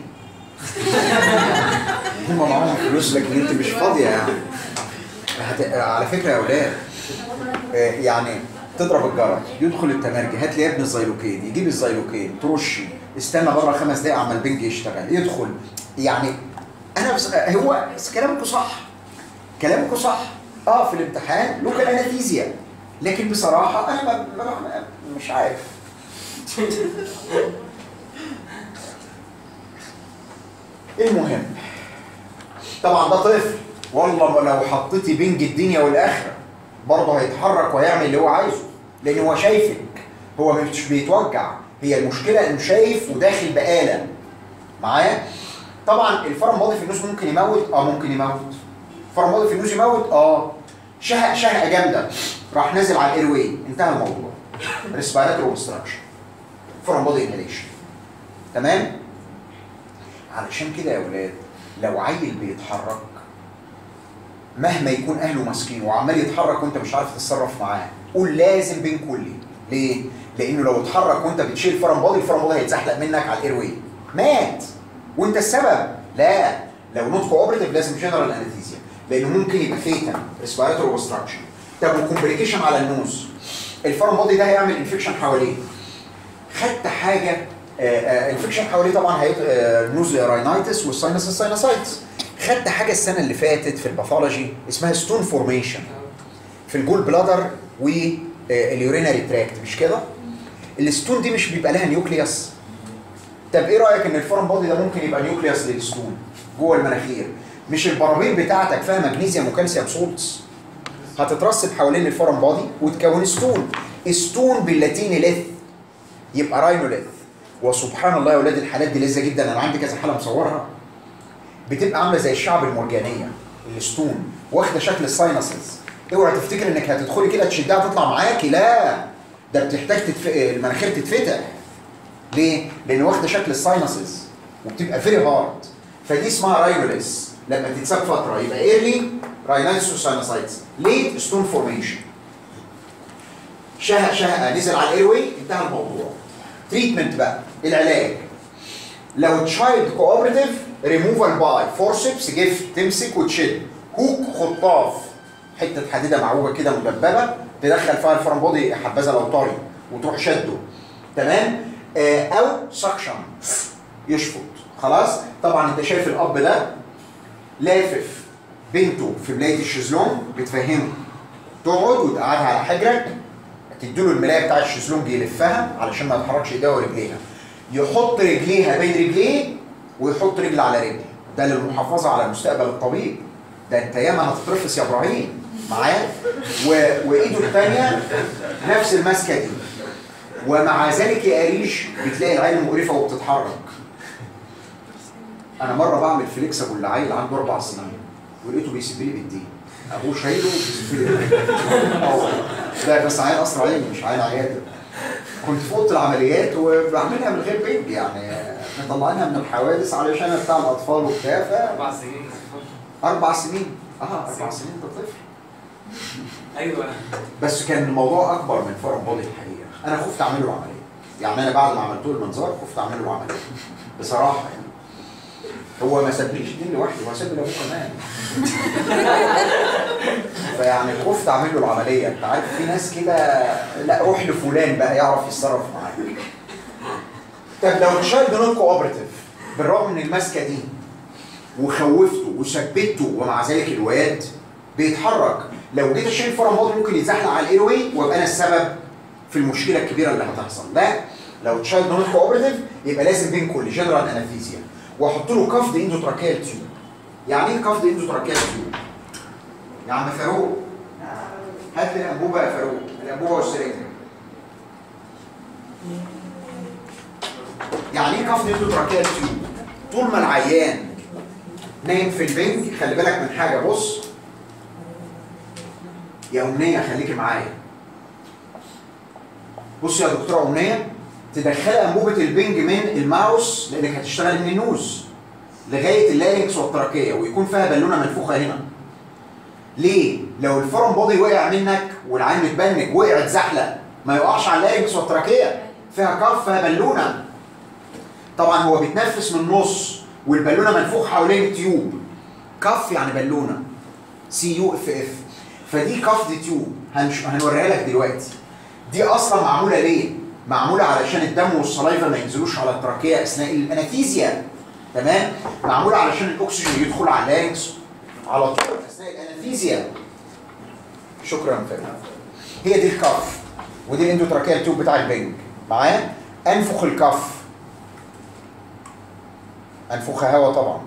S1: هم معاهم فلوس لكن انت مش فاضية يعني هت... على فكرة يا اولاد آه، يعني تضرب الجرس يدخل التمرجي هات لي يا ابني الزيلوكين يجيب الزيلوكين ترشي استنى بره خمس دقايق عما البنج يشتغل يدخل يعني انا بس هو بس كلامكم صح كلامكم صح اه في الامتحان له كلام نتيجه لكن بصراحه انا ما ما ما مش عارف المهم طبعا ده طفل والله ما لو حطيتي بنج الدنيا والاخره برضه هيتحرك وهيعمل اللي هو عايزه لان هو شايفك هو مش بيتوجع هي المشكله انه شايف وداخل بآلة معايا طبعا الفرن ماضي في النوز ممكن يموت اه ممكن يموت الفرن ماضي في النوز يموت اه شهق شهقه جامده راح نازل على الايروي انتهى الموضوع ريسبيراتوري اوبستراكشن فرن ماضي انهيليشن تمام علشان كده يا ولاد لو عيل بيتحرك مهما يكون اهله ماسكين وعمال يتحرك وانت مش عارف تتصرف معاه قول لازم بين كلي ليه؟ لانه لو اتحرك وانت بتشيل فرن بادي الفرن بادي هيتزحلق منك على الايروي مات وانت السبب لا لو نوت كوبريتيف لازم جنرال انستيزيا لانه ممكن يبقى فيتال ريسبيراتوري اوبستراكشن طب وكومبليكيشن على النوز الفرن بادي ده هيعمل انفكشن حواليه خدت حاجه انفكشن حواليه طبعا هي نوز راينايتس والساينس الساينسايتس خدت حاجه السنه اللي فاتت في الباثولوجي اسمها ستون فورميشن في الجول بلادر واليورينري تراكت مش كده الستون دي مش بيبقى لها نيوكليوس طب ايه رايك ان الفورم بودي ده ممكن يبقى نيوكليوس للستون جوه المناخير مش البراميل بتاعتك فيها مغنيسيوم وكالسيوم سولتس هتترسب حوالين الفورم بادي وتكون ستون ستون باللاتيني ليث يبقى راينوليث وسبحان الله يا ولاد الحالات دي لذة جدا انا عندي كذا حاله مصورها بتبقى عامله زي الشعب المرجانيه الستون واخده شكل الساينسز اوعى تفتكر انك هتدخلي كده تشدها تطلع معاكي لا ده بتحتاج تتف... المناخير تتفتح ليه؟ لان واخده شكل الساينسز وبتبقى فيري هارد فدي اسمها راينوليس لما تتساب فتره يبقى ايرلي راينايتس وساينسايتس ليت ستون فورميشن شهق شهق نزل على الايروي انتهى الموضوع تريتمنت بقى العلاج لو تشايلد كوبريتيف ريموفال باي فورسبس جيفت تمسك وتشد هوك خطاف حته حديده معوجه كده مدببه تدخل فيها الفرن بودي حبذا لو طري وتروح شده تمام آه او سكشن يشفط خلاص طبعا انت شايف الاب ده لافف بنته في بلايه الشيزلونج بتفهمه تقعد وتقعدها على حجرك تديله الملايه بتاع الشيزلونج يلفها علشان ما يتحركش ايديها ورجليها يحط رجليها بين رجليه ويحط رجل على رجل ده للمحافظه على مستقبل الطبيب ده انت ياما هتترفس يا ابراهيم معايا و... وايده الثانيه نفس الماسكه دي ومع ذلك يا قريش بتلاقي العين مقرفه وبتتحرك انا مره بعمل فليكسبل لعيل عنده اربع سنين ولقيته بيسيب لي بالدين ابوه شايله وبيسيب لي بالدين اه ده بس عيل اسرع عيني مش عيل عيادة كنت في اوضه العمليات وبعملها من غير بنج يعني مطلعينها من الحوادث علشان بتاع الاطفال وبتاع ف
S7: اربع سنين
S1: اربع سنين اه اربع سنين ده طفل
S7: ايوه
S1: بس كان الموضوع اكبر من فرق بودي الحقيقه انا خفت اعمل له عمليه يعني انا بعد ما عملت له المنظار خفت اعمل له عمليه بصراحه يعني هو ما سابليش دي لوحدي هو ساب لابوه كمان فيعني خفت اعمل له العمليه انت عارف في ناس كده لا روح لفلان بقى يعرف يتصرف معاك طب لو الشايلد نون كوبرتيف بالرغم من الماسكه دي وخوفته وثبته ومع ذلك الواد بيتحرك لو جيت اشيل فرع ماضي ممكن يتزحلق على الايروي وابقى انا السبب في المشكله الكبيره اللي هتحصل لا لو تشايلد نون كوبرتيف يبقى لازم بين كل جنرال انستيزيا واحط له كفد اندوتراكيال تيوب يعني ايه كفد اندوتراكيال تيوب يا عم فاروق هات لي الانبوبه يا فاروق الانبوبه والسرنجه يعني ايه كفد اندوتراكيال تيوب طول ما العيان نايم في البنج خلي بالك من حاجه بص يا أمنية خليكي معايا بص يا دكتورة أمنية تدخلي أنبوبة البنج من الماوس لأنك هتشتغل من النوز لغاية اللارنكس والتراكية ويكون فيها بالونة منفوخة هنا ليه؟ لو الفرن بودي وقع منك والعين متبنج وقع اتزحلق ما يقعش على اللارنكس والتراكية فيها كف فيها بالونة طبعا هو بيتنفس من النص والبالونة منفوخ حوالين التيوب كف يعني بالونة سي يو اف اف فدي كفد تيوب هنش... هنوريها لك دلوقتي دي اصلا معموله ليه معموله علشان الدم والصلايفه ما ينزلوش على التراكيه اثناء الانافيزيا تمام معموله علشان الاكسجين يدخل على اللارنكس على طول اثناء الانافيزيا شكرا فندم هي دي الكف ودي الاندوتراكيه تيوب بتاع البنج معايا انفخ الكف انفخها هواء طبعا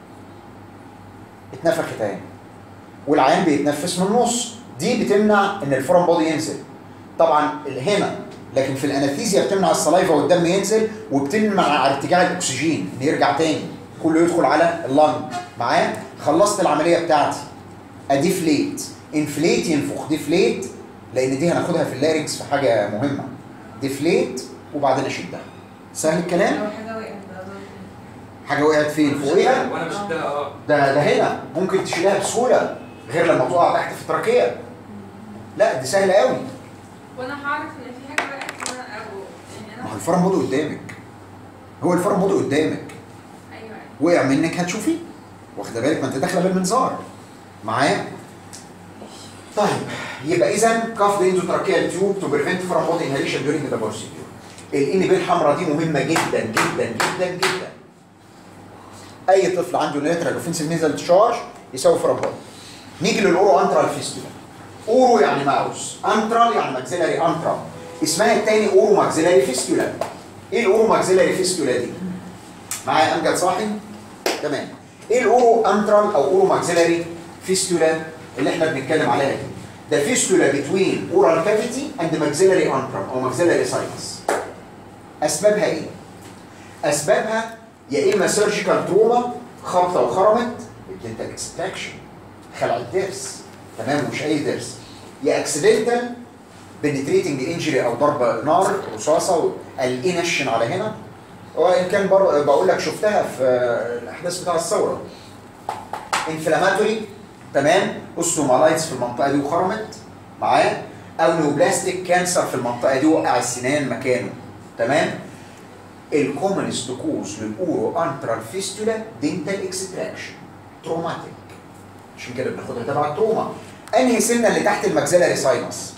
S1: اتنفخت تاني والعيان بيتنفس من النص دي بتمنع ان الفورم بودي ينزل طبعا هنا لكن في الانافيزيا بتمنع الصلايفه والدم ينزل وبتمنع ارتجاع الاكسجين ان يرجع تاني كله يدخل على اللنج معايا خلصت العمليه بتاعتي اديفليت انفليت ينفخ ديفليت لان دي هناخدها في اللارنكس في حاجه مهمه ديفليت وبعدين اشدها سهل الكلام
S2: لو حاجه وقعت بقى
S1: حاجه وقعت فين فوقيها
S7: وانا بشدها اه
S1: ده ده هنا ممكن تشيلها بسهوله غير لما تقع تحت في التراكيه لا دي سهله قوي
S5: وانا هعرف ان في حاجه وقعت وانا او يعني
S1: ما هو
S5: انا
S1: الفرن بودي قدامك هو الفرن بودي قدامك
S5: ايوه ايوه
S1: وقع منك هتشوفيه واخده بالك ما انت داخله بالمنظار معايا طيب يبقى اذا كاف ذا اندوتراكيال تيوب تو بريفنت فرام بودي انهاليشن ديورينج ذا بروسيدور الان بي الحمراء دي مهمه جدا جدا جدا جدا اي طفل عنده ليترال اوفنسيف نيزل تشارج يساوي فرام بودي نيجي للاورو انترال فيستولا اورو يعني ماوس انترال يعني ماكسيلاري انترال اسمها التاني اورو ماكسيلاري فيستولا ايه الاورو ماكسيلاري فيستولا دي معايا امجد صاحي تمام ايه الاورو انترال او اورو ماكسيلاري فيستولا اللي احنا بنتكلم عليها دي ده فيستولا بتوين اورال كافيتي اند ماكسيلاري انترال او ماكسيلاري ساينس اسبابها ايه اسبابها يا اما سيرجيكال تروما خبطه وخرمت دنتال اكستراكشن خلع الضرس تمام مش اي ضرس يا اكسيدنتال بنتريتنج انجري او ضربه نار رصاصه الانشن على هنا وان كان بر... بقول لك شفتها في آه، الاحداث بتاع الثوره انفلاماتوري تمام اوستومالايتس في المنطقه دي وخرمت معاه او نيوبلاستيك كانسر في المنطقه دي وقع السنان مكانه تمام الكومنست كوز للاورو انترال فيستولا دينتال اكستراكشن تروماتيك عشان كده بناخدها تبع التروما انهي سنه اللي تحت الماكسيلاري ساينس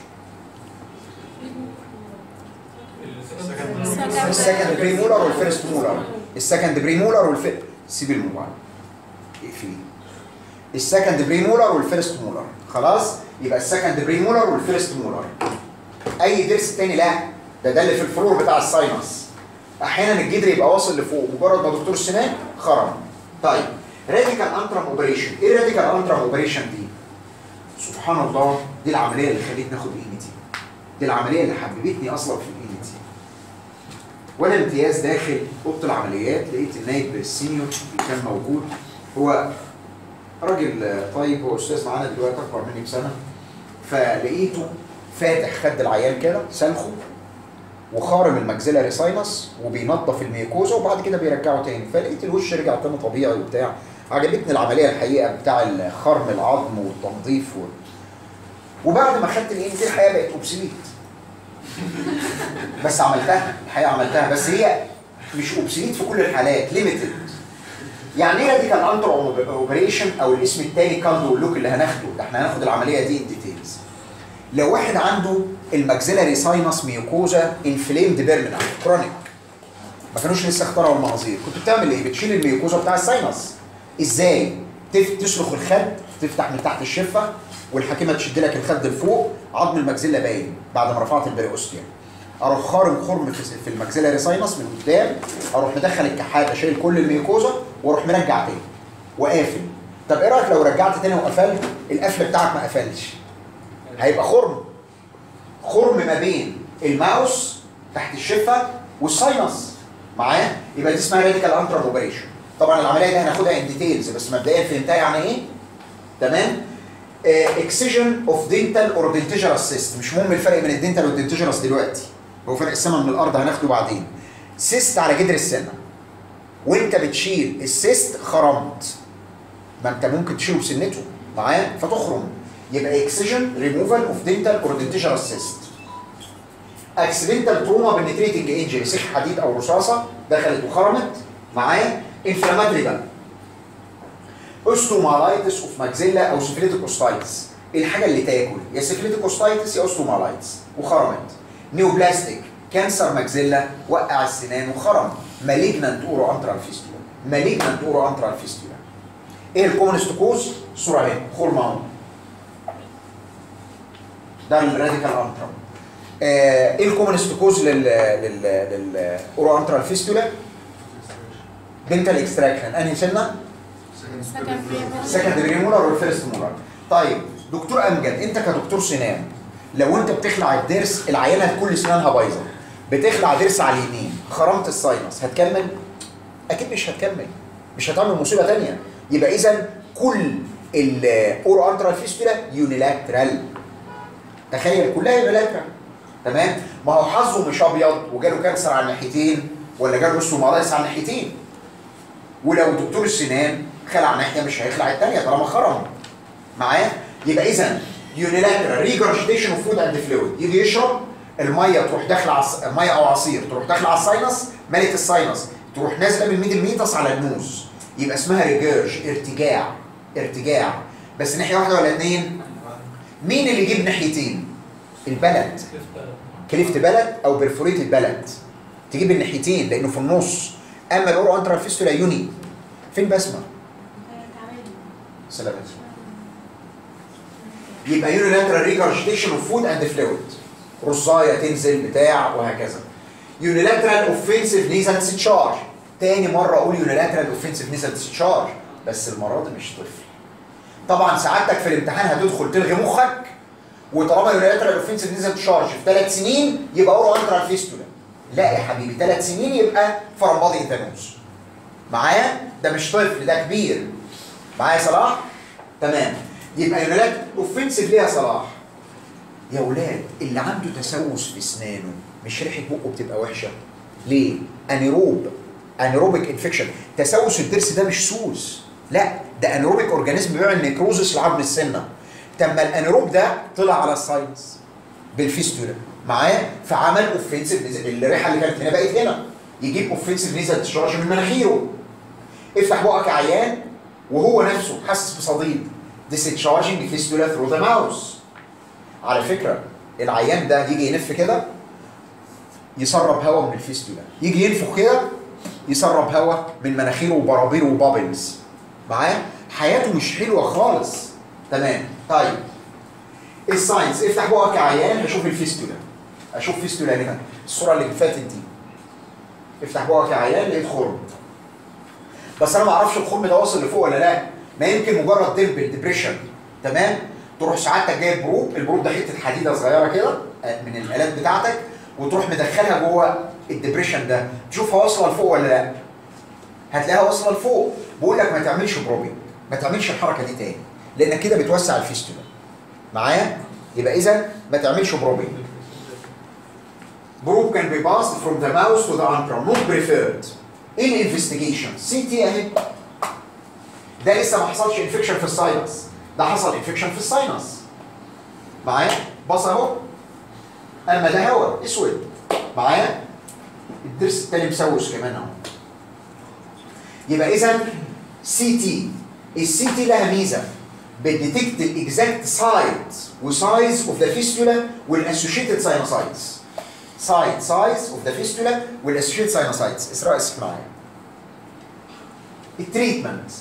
S1: السكند بري مولر والفيرست مولر السكند بري مولر والفيرست سيب الموبايل اقفليه السكند بري مولر والفيرست مولر خلاص يبقى السكند بري مولر والفيرست مولر اي ضرس تاني لا ده ده اللي في الفلور بتاع الساينس احيانا الجدر يبقى واصل لفوق مجرد ما دكتور السنان خرم طيب راديكال انترم اوبريشن ايه راديكال انترم اوبريشن دي سبحان الله دي العمليه اللي خلتني اخد اي تي دي العمليه اللي حببتني اصلا في الاي تي وانا امتياز داخل اوضه العمليات لقيت النايب السينيور اللي كان موجود هو راجل طيب هو استاذ معانا دلوقتي اكبر مني بسنه فلقيته فاتح خد العيان كده سلخه وخارم الماكسيلاري ساينس وبينظف الميكوزا وبعد كده بيرجعه تاني فلقيت الوش رجع تاني طبيعي وبتاع عجبتني العمليه الحقيقه بتاع خرم العظم والتنظيف و... وبعد ما خدت الايه دي الحقيقه بقت اوبسليت بس عملتها الحقيقه عملتها بس هي مش اوبسليت في كل الحالات ليميتد يعني ايه راديكال انتر اوبريشن او الاسم التاني كالدو لوك اللي هناخده ده احنا هناخد العمليه دي ديتيلز لو واحد عنده الماكسيلاري ساينس ميوكوزا انفليمد بيرمنال كرونيك ما كانوش لسه اخترعوا المناظير كنت بتعمل ايه بتشيل الميوكوزا بتاع الساينس ازاي تف... تسلخ الخد تفتح من تحت الشفه والحكيمه تشد لك الخد لفوق عظم الماكسيلا باين بعد ما رفعت البريوستيا اروح خارم خرم في في الماكسيلاري ساينس من قدام اروح مدخل الكحاته شايل كل الميوكوزا واروح مرجع تاني وقافل طب ايه رايك لو رجعت تاني وقفلت القفل بتاعك ما قفلش هيبقى خرم خرم ما بين الماوس تحت الشفه والساينس معاه يبقى دي اسمها راديكال انترا اوبريشن طبعا العمليه دي هناخدها ان ديتيلز بس مبدئيا فهمتها يعني ايه تمام اكسجن اوف دينتال اور دنتيجرس سيست مش مهم الفرق بين الدنتال والدنتيجرس دلوقتي هو فرق السما من الارض هناخده بعدين سيست على جدر السنه وانت بتشيل السيست خرمت ما انت ممكن تشيله بسنته معايا فتخرم يبقى اكسجن ريموفال اوف دنتال اور دنتيجرس سيست اكسيدنتال تروما بنتريتنج انجري سيخ حديد او رصاصه دخلت وخرمت معايا انفلاماتري بقى اوستومالايتس اوف ماكسيلا او سيفيليتيك اوستايتس الحاجه اللي تاكل يا سيفيليتيك اوستايتس يا اوستومالايتس وخرمت نيوبلاستيك كانسر ماكسيلا وقع السنان وخرم مالجنانت اورو انترال فيستولا مالجنانت اورو انترال فيستولا ايه الكومنست كوز صوره اهي خرم اهو ده الراديكال انترال آه، ايه الكومنست كوز لل لل لل اورو انترال فيستولا دنتال اكستراكشن انهي سنه سكند مولر والفيرست مولر طيب دكتور امجد انت كدكتور سنان لو انت بتخلع الضرس العيانه كل سنانها بايظه بتخلع ضرس على اليمين خرمت الساينس هتكمل اكيد مش هتكمل مش هتعمل مصيبه ثانيه يبقى اذا كل الاورو انترال فيستولا يونيلاترال تخيل كلها يونيلاترال تمام ما هو حظه مش ابيض وجاله كانسر على الناحيتين ولا جاله اوستومالايتس على الناحيتين ولو دكتور السنان خلع ناحيه مش هيخلع الثانيه طالما خرم معاه يبقى اذا يونيلاترال ريجرجيتيشن اوف فود اند فلويد يجي يشرب الميه تروح داخله على الص- ميه او عصير تروح داخله على الساينس ملت الساينس تروح نازله من الميدل ميتس على النوز يبقى اسمها ريجيرج ارتجاع ارتجاع بس ناحيه واحده ولا اثنين مين اللي يجيب ناحيتين البلد كليفت بلد او برفوريتد بلد تجيب الناحيتين لانه في النص اما الاورو انترال فيستولا يوني فين بسمه سلامات يبقى يونيلاترال ريجرجيتيشن اوف فود اند فلويد رصايه تنزل بتاع وهكذا يونيلاترال اوفنسيف نيزل تشارج تاني مره اقول يونيلاترال اوفنسيف نيزل تشارج بس المره دي مش طفل طبعا سعادتك في الامتحان هتدخل تلغي مخك وطالما يونيلاترال اوفنسيف نزل تشارج في ثلاث سنين يبقى اورو انترال فيستولا لا يا حبيبي ثلاث سنين يبقى فرمبادي ثانوس معايا ده مش طفل ده كبير معايا يا صلاح تمام يبقى يونيلاترال اوفنسيف ليه يا صلاح يا ولاد اللي عنده تسوس في اسنانه مش ريحه بقه بتبقى وحشه ليه انيروب انيروبيك انفكشن تسوس الضرس ده مش سوس لا ده انيروبيك اورجانيزم بيعمل نيكروزس لعظم السنه تم الانيروب ده طلع على الساينس بالفيستولا معايا فعمل اوفنسيف الريحه اللي كانت هنا بقت هنا يجيب اوفنسيف نيزل تشارج من مناخيره افتح بقك يا عيان وهو نفسه حاسس بصديد discharging fistula through the mouth على فكره العيان ده يجي ينف كده يسرب هواء من الفيستولا يجي ينفخ كده يسرب هواء من مناخيره وبرابيره وبابلز معايا حياته مش حلوه خالص تمام طيب الساينس افتح بقك يا عيان اشوف الفيستولا اشوف فيستولا هنا الصوره اللي فاتت دي افتح بقك يا عيان لقيت خرم بس انا ما اعرفش الخرم ده واصل لفوق ولا لا ما يمكن مجرد ديمبل ديبريشن تمام تروح ساعتك جايب بروب البروب ده حته حديده صغيره كده آه، من الالات بتاعتك وتروح مدخلها جوه الديبريشن ده تشوفها واصله لفوق ولا لا هتلاقيها واصله لفوق بقول لك ما تعملش بروبنج ما تعملش الحركه دي تاني لان كده بتوسع الفيستولا معايا يبقى اذا ما تعملش بروبنج بروب can be passed from the mouse to the antrum not preferred in investigation CT اهي ده لسه ما حصلش انفكشن في الساينس ده حصل انفكشن في الساينس معايا بص اهو اما ده هواء اسود معايا الضرس التاني مسوس كمان اهو يبقى اذا سي تي السي تي لها ميزه بتديتكت الاكزاكت سايد وسايز اوف ذا فيستولا والاسوشيتد ساينوسايتس سايد سايز اوف ذا فيستولا والاسوشيتد ساينوسايتس اسراء اسمع معايا التريتمنت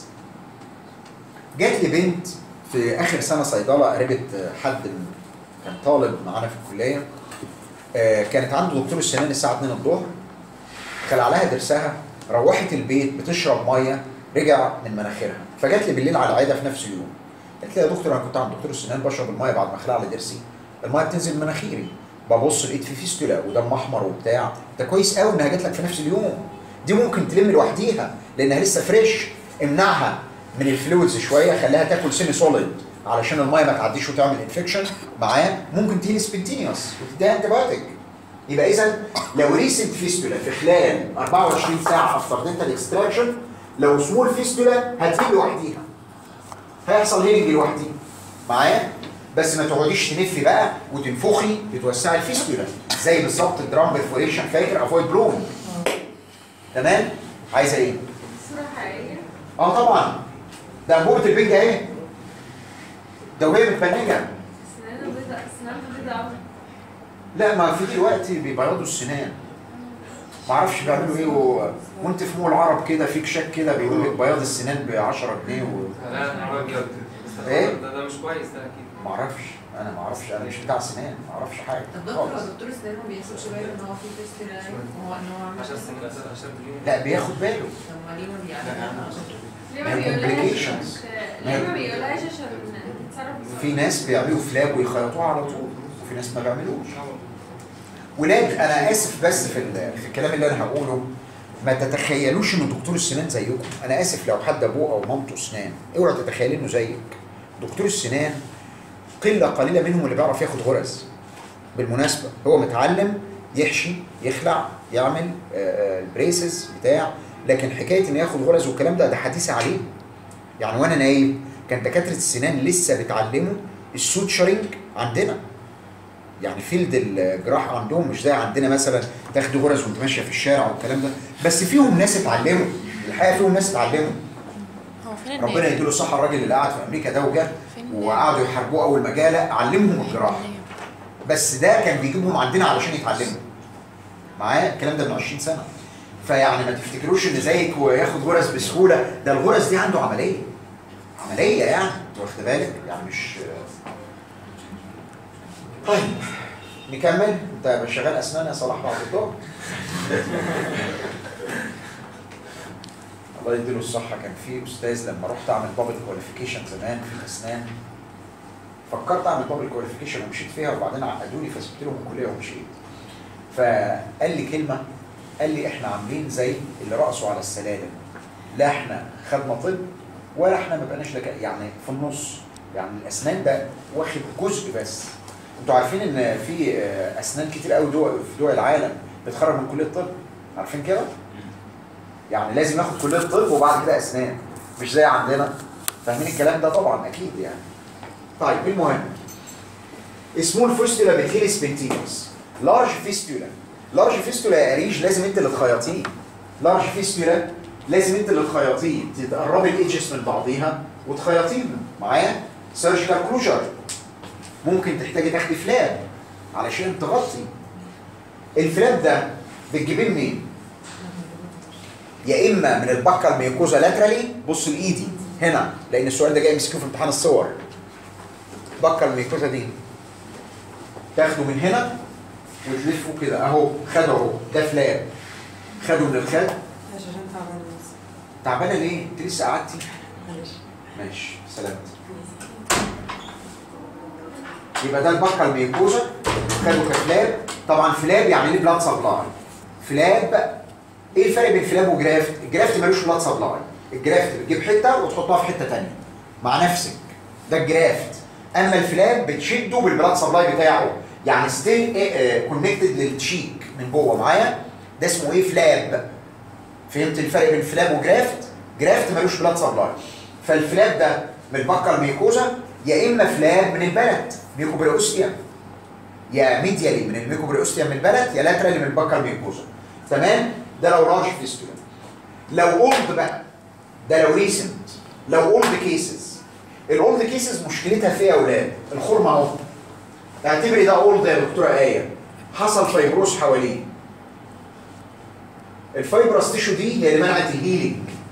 S1: جات لي بنت في اخر سنه صيدله قريبه حد من- كان طالب معانا في الكليه آه، كانت عنده دكتور السنان الساعه 2 الظهر خلع لها ضرسها روحت البيت بتشرب ميه رجع من مناخيرها فجات لي بالليل على العياده في نفس اليوم قالت لي يا دكتور انا كنت عند دكتور السنان بشرب الميه بعد ما خلع لي ضرسي الميه بتنزل من مناخيري ببص لقيت في فيستولا ودم احمر وبتاع ده كويس قوي انها جات لك في نفس اليوم دي ممكن تلم لوحديها لانها لسه فريش امنعها من الفلويدز شويه خليها تاكل سيمي سوليد علشان الميه ما تعديش وتعمل انفكشن معاه ممكن تيجي سبنتينيوس وتديها انتبايوتيك يبقى اذا لو ريسنت فيستولا في خلال 24 ساعه افتر دنتال اكستراكشن لو سمول فيستولا هتجيب لوحديها هيحصل هيلينج لوحديها معايا بس ما تقعديش تلفي بقى وتنفخي بتوسعي الفيستولا زي بالظبط الدرام بيرفوريشن فاكر افويد بلوم تمام عايزه ايه؟
S5: صورة حقيقية
S1: اه طبعا ده انبوبه البنج اهي ده وهي متبنجه
S5: سنانه بيضاء سنانه بيضاء أوي.
S1: لا ما في دلوقتي بيبيضوا السنان ما اعرفش بيعملوا ايه و... وانت في مول العرب كده في كشاك كده بيقول لك بياض السنان ب 10 جنيه و...
S7: لا انا ابيض
S1: إيه؟
S7: ده ده مش كويس ده اكيد
S1: ما اعرفش انا ما اعرفش انا مش بتاع سنان ما اعرفش حاجه
S2: الدكتور
S1: خالص
S2: دكتور السنان ما بياخدش باله ان هو في تيست هو ان هو عامل
S7: عشان سنين عشان تجيب
S1: لا بياخد باله
S2: طب ما ليه ما بيعملش
S5: ليه
S1: ما
S5: ما
S1: هي
S5: بيقولهاش
S1: complications.
S5: ليه ما بيقولهاش عشان تتصرف بسرعة؟
S1: في ناس بيعملوا فلاب ويخيطوها على طول وفي ناس ما بيعملوش ولاد انا اسف بس في ال- في الكلام اللي انا هقوله ما تتخيلوش ان دكتور السنان زيكم انا اسف لو حد ابوه او مامته اسنان اوعى تتخيل انه زيك دكتور السنان قله قليله منهم اللي بيعرف ياخد غرز بالمناسبه هو متعلم يحشي يخلع يعمل آه، البريسز بتاع لكن حكايه انه ياخد غرز والكلام ده ده حديث عليه يعني وانا نايم كان دكاتره السنان لسه بيتعلموا السوتشرنج عندنا يعني فيلد الجراحه عندهم مش زي عندنا مثلا تاخد غرز وانت ماشيه في الشارع والكلام ده بس فيهم ناس اتعلموا الحقيقه فيهم ناس اتعلموا
S6: هو فين
S1: ربنا
S6: الناس؟
S1: يديله الصحه الراجل اللي قاعد في امريكا ده وجه
S6: فين الناس؟
S1: وقعدوا يحاربوه اول ما جه لا علمهم الجراحه بس ده كان بيجيبهم عندنا علشان يتعلموا معايا الكلام ده من 20 سنه فيعني ما تفتكروش ان زيك وياخد غرز بسهوله ده الغرز دي عنده عمليه عمليه يعني انت واخد بالك يعني مش طيب نكمل انت شغال اسنان يا صلاح بعد الظهر الله يديله الصحة كان في أستاذ لما رحت أعمل بابل كواليفيكيشن زمان في الأسنان فكرت أعمل بابل كواليفيكيشن ومشيت فيها وبعدين عقدوني فسبت لهم الكلية ومشيت فقال لي كلمة قال لي إحنا عاملين زي اللي رقصوا على السلالم لا إحنا خدنا طب ولا إحنا ما بقناش لك يعني في النص يعني الأسنان ده واخد جزء بس انتوا عارفين ان في آه، اسنان كتير قوي دول في دول العالم بتخرج من كليه الطب عارفين كده يعني لازم ياخد كليه الطب وبعد كده اسنان مش زي عندنا فاهمين الكلام ده طبعا اكيد يعني طيب المهم اسمه الفيستولا بتهيرس بنتينوس لارج فيستولا لارج فيستولا يا قريش لازم انت اللي تخيطيه لارج فيستولا لازم انت اللي تخيطيه تقربي الايدجز من بعضيها وتخيطيهم معايا سيرجيكال كلوجر ممكن تحتاجي تاخدي فلاب علشان تغطي الفلاب ده بتجيبيه منين؟ يا اما من البكه الميوكوزا لاترالي بص لايدي هنا لان السؤال ده جاي مسكوه في امتحان الصور بكه الميوكوزا دي تاخده من هنا وتلفه كده اهو خده اهو ده فلاب خده من الخد
S8: عشان تعبانة بس
S1: تعبانه ليه؟ انت لسه قعدتي؟
S8: معلش
S1: ماشي سلامت يبقى ده البكه الميوكوزا خدوا كفلاب طبعا فلاب يعني ليه بلاد سبلاي فلاب ايه الفرق بين فلاب وجرافت؟ الجرافت ملوش بلاد سبلاي الجرافت بتجيب حته وتحطها في حته ثانيه مع نفسك ده الجرافت اما الفلاب بتشده بالبلاد سبلاي بتاعه يعني ستيل كونكتد للتشيك من جوه معايا ده اسمه ايه فلاب فهمت الفرق بين فلاب وجرافت؟ جرافت ملوش بلاد سبلاي فالفلاب ده من البكه الميكوزا يا اما فلاب من البلد ميكوبريوستيا يا ميديالي من الميكوبريوستيا من البلد يا لاترالي من البكه الميكوزا تمام ده لو لارج فيستولا لو اولد بقى ده لو ريسنت لو اولد كيسز الاولد كيسز مشكلتها فيها يا اولاد الخرم اهو اعتبري ده اولد يا دكتوره ايه حصل فيبروس حواليه الفايبرس تيشو دي هي اللي منعت الهيلينج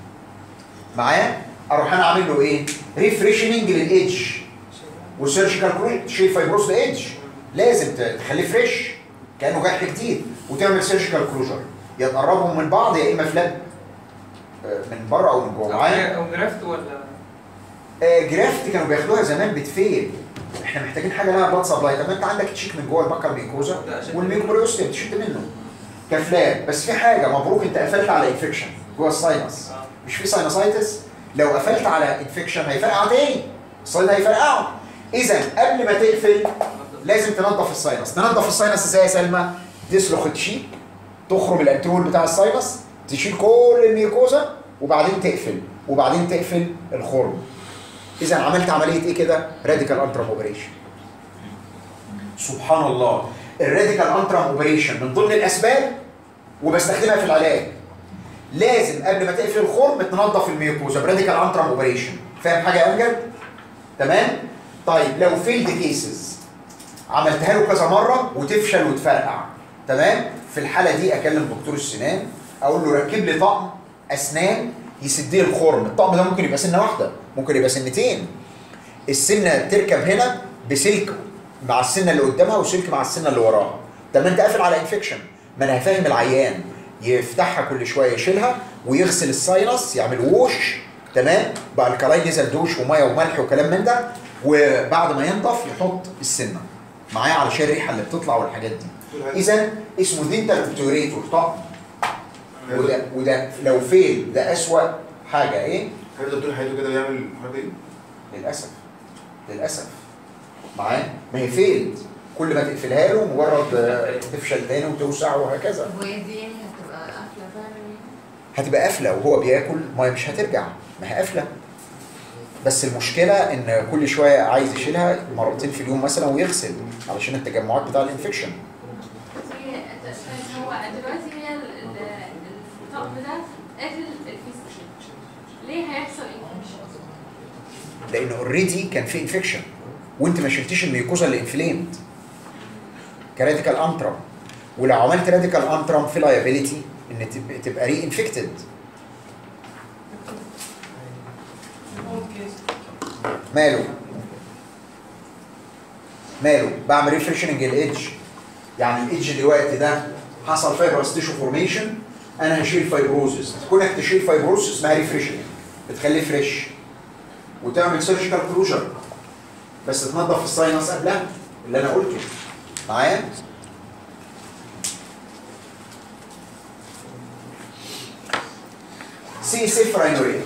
S1: معايا اروح انا عامل له ايه ريفريشننج للايدج وسيرجيكال كروج تشيل فايبروس الايدج لازم ت- تخليه فريش كانه جرح جديد وتعمل سيرجيكال كلوجر يا تقربهم من بعض يا اما فلاب آه، من بره او من جوه معايا
S7: او جرافت ولا
S1: آه، جرافت كانوا بياخدوها زمان بتفيل احنا محتاجين حاجه لها بلاد سبلاي طب ما انت عندك تشيك من جوه البكر ميكوزا
S7: ده عشان-
S1: والميكروبريوستيم تشد منه كفلاب بس في حاجه مبروك انت قفلت على انفكشن جوه الساينس
S7: آه.
S1: مش في ساينسايتس لو قفلت على انفكشن هيفرقع تاني الساين هيفرقعه اذا قبل ما تقفل لازم تنظف الساينس تنظف الساينس ازاي يا سلمى تسلخ التشيك تخرم الانترول بتاع الساينس تشيل كل الميوكوزا وبعدين تقفل وبعدين تقفل الخرم اذا عملت عمليه ايه كده راديكال انترام اوبريشن سبحان الله الراديكال انترام اوبريشن من ضمن الاسباب وبستخدمها في العلاج لازم قبل ما تقفل الخرم تنظف الميوكوزا براديكال انترام اوبريشن فاهم حاجه يا امجد تمام طيب لو فيلد كيسز عملتها له كذا مره وتفشل وتفرقع تمام في الحاله دي اكلم دكتور السنان اقول له ركب لي طقم اسنان يسد لي الخرم الطقم ده ممكن يبقى سنه واحده ممكن يبقى سنتين السنه تركب هنا بسلك مع السنه اللي قدامها وسلك مع السنه اللي وراها طب ما انت قافل على انفكشن ما انا هفهم العيان يفتحها كل شويه يشيلها ويغسل الساينس يعمل ووش تمام بقى الكلاين نزل دوش وميه وملح وكلام من ده وبعد ما ينضف يحط السنه معايا علشان الريحه اللي بتطلع والحاجات دي اذا اسمه دينتال اوبتوريتور طقم وده وده لو فيل ده اسوأ حاجه ايه
S3: هل دكتور حياته كده بيعمل الحوار ده ايه؟
S1: للاسف للاسف معاه ما هي فيلد كل ما تقفلها له مجرد آه، تفشل تاني وتوسع وهكذا
S2: وهي دي يعني هتبقى قافله فعلا يعني
S1: هتبقى قافله وهو بياكل ما مش هترجع ما هي قافله بس المشكله ان كل شويه عايز يشيلها مرتين في اليوم مثلا ويغسل علشان التجمعات بتاع الانفكشن
S5: هي- هو دلوقتي هي ال- ال- الطقم ده قافل الفيس ليه هيحصل انفكشن؟
S1: لان اوريدي كان في انفكشن وانت ما شلتيش الميوكوزا اللي انفليمد كراديكال انترم ولو عملت راديكال انترم في لايبيليتي ان تبقى, تبقى ري انفكتد ماله ماله بعمل ريفريشننج الايدج يعني الايدج دلوقتي ده حصل فايبرس تيشو فورميشن انا هشيل فايبروزس كونك تشيل فايبروزس اسمها ريفريشنج بتخليه فريش وتعمل سيرجيكال كلوجر بس تنظف الساينس قبلها اللي انا قلته معايا سي اس اف راينوريا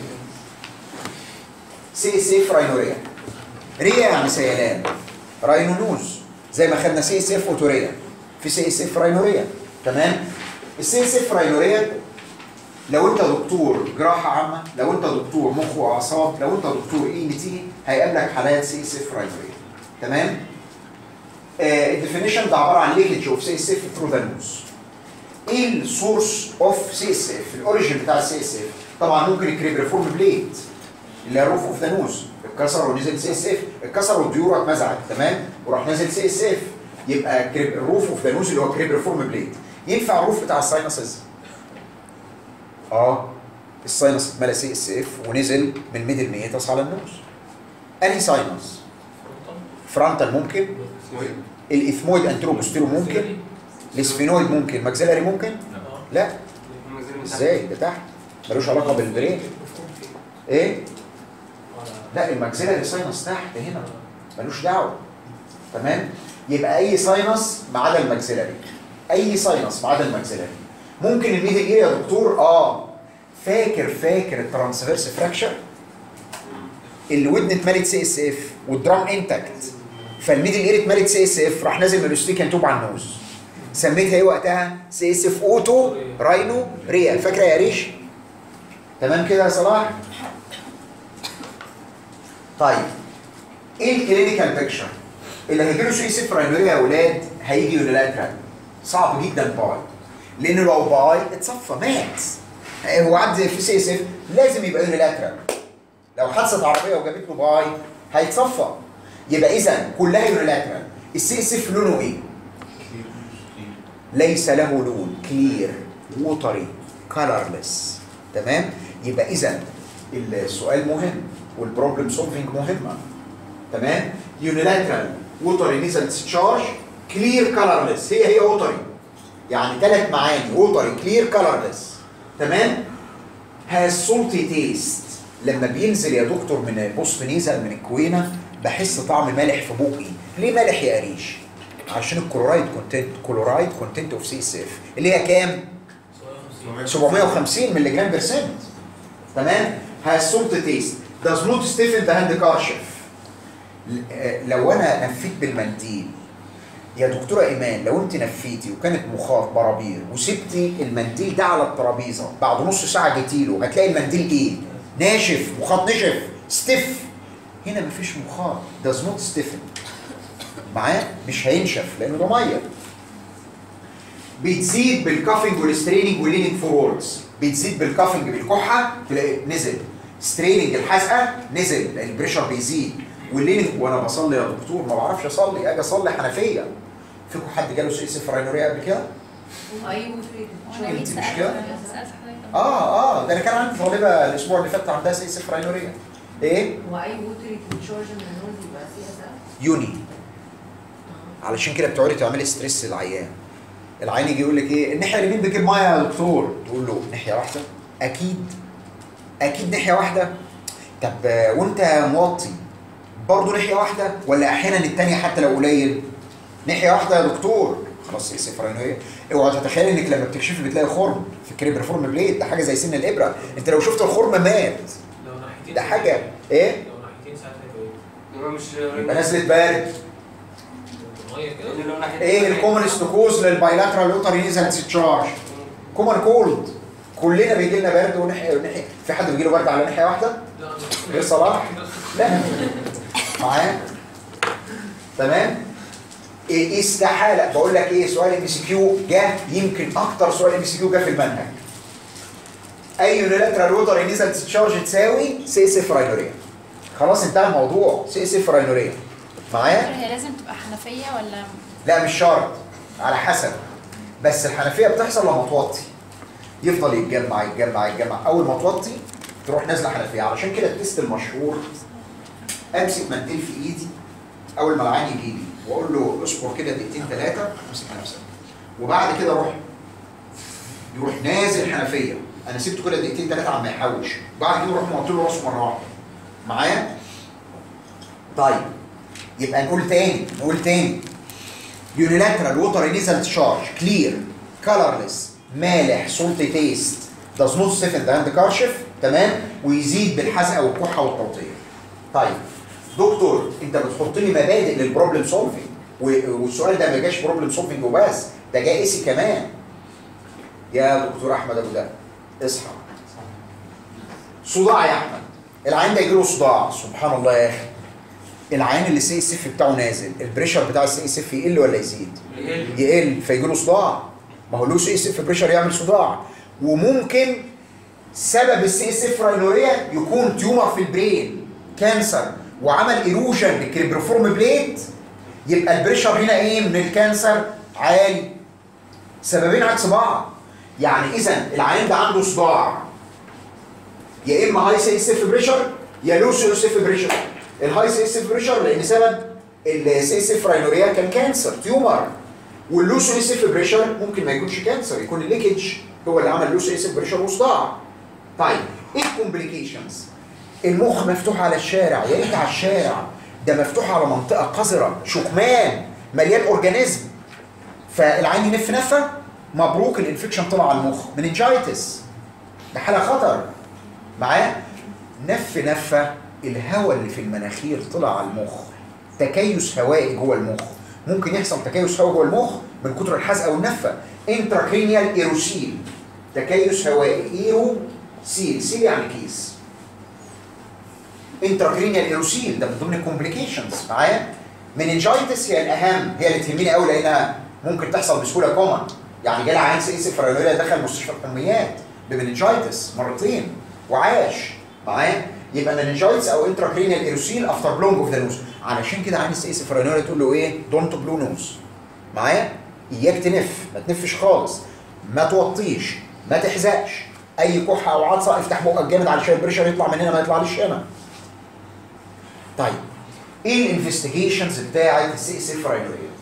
S1: سي اس اف راينوريا ريا يعني سيلان راينونوز زي ما خدنا سي اس اف اوتوريا في سي اس اف راينوريا تمام السي اس اف راينوريا لو انت دكتور جراحه عامه لو انت دكتور مخ واعصاب لو انت دكتور اي ام تي هيقابلك حالات سي اس اف راينوريا تمام الديفينيشن ده عباره عن ليكج اوف سي اس اف ثرو ذا نوز ايه السورس اوف سي اس اف الاوريجن بتاع السي اس اف طبعا ممكن الكريب ريفورم بليد اللي هي الروف اوف ذا نوز اتكسر ونزل سي اس اف اتكسر والديوره اتمزعت تمام وراح نازل سي اس اف يبقى كريب الروف اوف ذا نوز اللي هو كريب ريفورم بليد ينفع الروف بتاع الساينسز اه الساينس اتملى سي اس اف ونزل من ميدل ميتس على النوز انهي ساينس فرونتال ممكن الاثمويد انتروبوستيرو ممكن السفينويد ممكن ماكسيلاري ممكن لا ازاي ده تحت ملوش علاقه بالبرين ايه لا الماكسيلاري ساينس تحت هنا ملوش دعوه تمام يبقى اي ساينس ما عدا الماكسيلاري اي ساينس ما عدا الماكسيلاري ممكن الميدل ايه يا دكتور اه فاكر فاكر الترانسفيرس فراكشر الودن اتملت سي اس اف والدرام انتكت فالميدل اير اتملت سي اس اف راح نازل من الاستيكان توب على النوز سميتها ايه وقتها سي اس اف اوتو راينو ريا فاكره يا ريش تمام كده يا صلاح طيب ايه الكلينيكال بيكتشر اللي هيجيله سي اس اف راينوريا يا اولاد هيجي يونيلاترال صعب جدا باي لان لو باي اتصفى مات هو عدى في سي اس اف لازم يبقى يونيلاترال لو حادثه عربيه وجابت له باي هيتصفى يبقى اذا كلها يونيلاترال السي اس اف لونه ايه؟ ليس له لون كلير ووتري كلرلس تمام يبقى اذا السؤال مهم والبروبلم سولفنج مهمه تمام يونيلاترال ووتري نيزل تشارج كلير كلرلس هي هي ووتري يعني ثلاث معاني ووتري كلير كلرلس تمام هاز سولتي تيست لما بينزل يا دكتور من بوست نيزل من الكوينه بحس طعم مالح في بوقي ليه مالح يا قريش عشان الكلورايد كونتنت كلورايد كونتنت اوف سي اس اف اللي هي كام 750 مللي جرام برسنت تمام هاز سولت تيست داز نوت ستيفن ذا هاند كارشف لو انا نفيت بالمنديل يا دكتوره ايمان لو انت نفيتي وكانت مخاط برابير وسبتي المنديل ده على الترابيزه بعد نص ساعه جيتي له هتلاقي المنديل ايه؟ ناشف مخاط نشف ستيف هنا مفيش مخاط داز نوت ستيفن معاه مش هينشف لانه ده ميه بتزيد بالكافنج والستريننج والليننج فوروردز بتزيد بالكافنج بالكحه تلاقي نزل ستريننج الحزقه نزل لان البريشر بيزيد والليننج وانا بصلي يا دكتور ما بعرفش اصلي اجي اصلي حنفيه فيكم حد جاله سي اس راينوريا قبل كده؟
S2: ايوه
S6: وانا
S1: انت
S6: جيت
S1: مش
S6: سألت
S1: كده؟
S6: سألت حضرتك
S1: اه اه ده انا كان عندي طالبه الاسبوع اللي فات عندها سي اس راينوريا ايه؟
S2: واي ووتر تشارج من النوز يبقى سي اس اف
S1: يوني علشان كده بتقعدي تعملي ستريس للعيان العيان يجي يقول لك ايه الناحيه اليمين بتجيب ميه يا دكتور تقول له ناحيه واحده اكيد اكيد ناحيه واحده طب آه، وانت موطي برضه ناحيه واحده ولا احيانا الثانيه حتى لو قليل ناحيه واحده يا دكتور خلاص ايه سفرانيه اوعى تتخيل انك لما بتكشفي بتلاقي خرم في الكريب ريفورم بليد ده حاجه زي سن الابره انت لو شفت الخرم مات
S4: لو ناحيتين
S1: ده حاجه ايه
S4: لو ناحيتين ساعات هيبقى
S7: يبقى مش
S1: يبقى نزلت بارد
S4: ميه كده
S7: اللي لو ناحية
S1: ايه الكومنست كوز للبايلاترال اوتري نيزل تشارج كومن كولد كلنا بيجي لنا برد وناحيه وناحيه في حد بيجي له برد على ناحيه واحده
S4: لا أنا-
S1: غير صلاح لا معايا تمام إيه استحاله بقول لك ايه سؤال ام سي كيو جه يمكن اكتر سؤال ام سي كيو جه في المنهج اي يونيلاترال روتر نزل تشارج تساوي سي اس اف راينوريا خلاص انتهى الموضوع سي اس اف راينوريا معايا
S6: هي لازم تبقى حنفية ولا
S1: لا مش شرط على حسب بس الحنفيه بتحصل لما توطي يفضل يتجمع يتجمع يتجمع اول ما توطي تروح نازله حنفيه علشان كده التيست المشهور امسك منديل في ايدي اول ما العين يجي لي واقول له اصبر كده دقيقتين ثلاثه امسك نفسك وبعد كده اروح يروح نازل الحنفيه انا سبته كده دقيقتين ثلاثه عم يحوش بعد كده يروح موطي له راسه مره واحده معايا طيب يبقى نقول تاني نقول تاني يونيلاترال ووتر نيزل تشارج كلير كلرلس مالح سولتي تيست does not stiffen the hand كارشف تمام ويزيد بالحزقه والكحه والتوطيه طيب دكتور انت بتحط لي مبادئ للبروبلم سولفنج والسؤال ده ما جاش بروبلم سولفنج وبس ده جاي اسي كمان يا دكتور احمد ابو ده اصحى صداع يا احمد العين ده يجيله صداع سبحان الله يا اخي العين اللي السي اس اف بتاعه نازل البريشر بتاع السي اس اف يقل ولا يزيد؟ يقل فيجي له صداع ما هو له سي اس اف بريشر يعمل صداع وممكن سبب السي اس اف راينوريا يكون تيومر في البرين كانسر وعمل ايروجن للكريبروفورم بليت يبقى البريشر هنا ايه من الكانسر عالي سببين عكس بعض يعني اذا العيان ده عنده صداع يا اما هاي سي اس اف بريشر يا لو سي اس اف بريشر الهاي سي اس اف بريشر لان سبب السي اس اف راينوريا كان كانسر تيومر واللو سي اس اف بريشر ممكن ما يكونش كانسر يكون الليكج هو اللي عمل لو سي اس اف بريشر وصداع طيب ايه الكومبليكيشنز المخ مفتوح على الشارع يا ريت على الشارع ده مفتوح على منطقه قذره شكمان مليان اورجانيزم فالعين ينف نفه مبروك الانفكشن طلع على المخ مننجايتس ده حاله خطر معاه نف نفه الهواء اللي في المناخير طلع على المخ تكيس هوائي جوه المخ ممكن يحصل تكيس هواء جوه المخ من كتر الحزقه والنفه انتراكرينيال ايروسيل تكيس هوائي ايرو سيل سيل يعني كيس انتراكرينيال ايروسيل ده من ضمن الكومبليكيشنز معايا مننجايتس هي الاهم هي اللي تهمني قوي لانها ممكن تحصل بسهوله كومن يعني جالي عيان سي اس فرانوريا دخل مستشفى الحميات بمننجايتس مرتين وعاش معايا يبقى مننجايتس او انتراكرينيال ايروسيل افتر بلونج اوف ذا نوز علشان كده عيان السي اس فرانوريا تقول له ايه دونت بلو نوز معايا اياك تنف ما تنفش خالص ما توطيش ما تحزقش اي كحه او عطسه افتح بقك جامد علشان البريشر يطلع من هنا ما يطلعليش هنا طيب ايه الانفستيجيشنز بتاعت السي اس اف راينوريا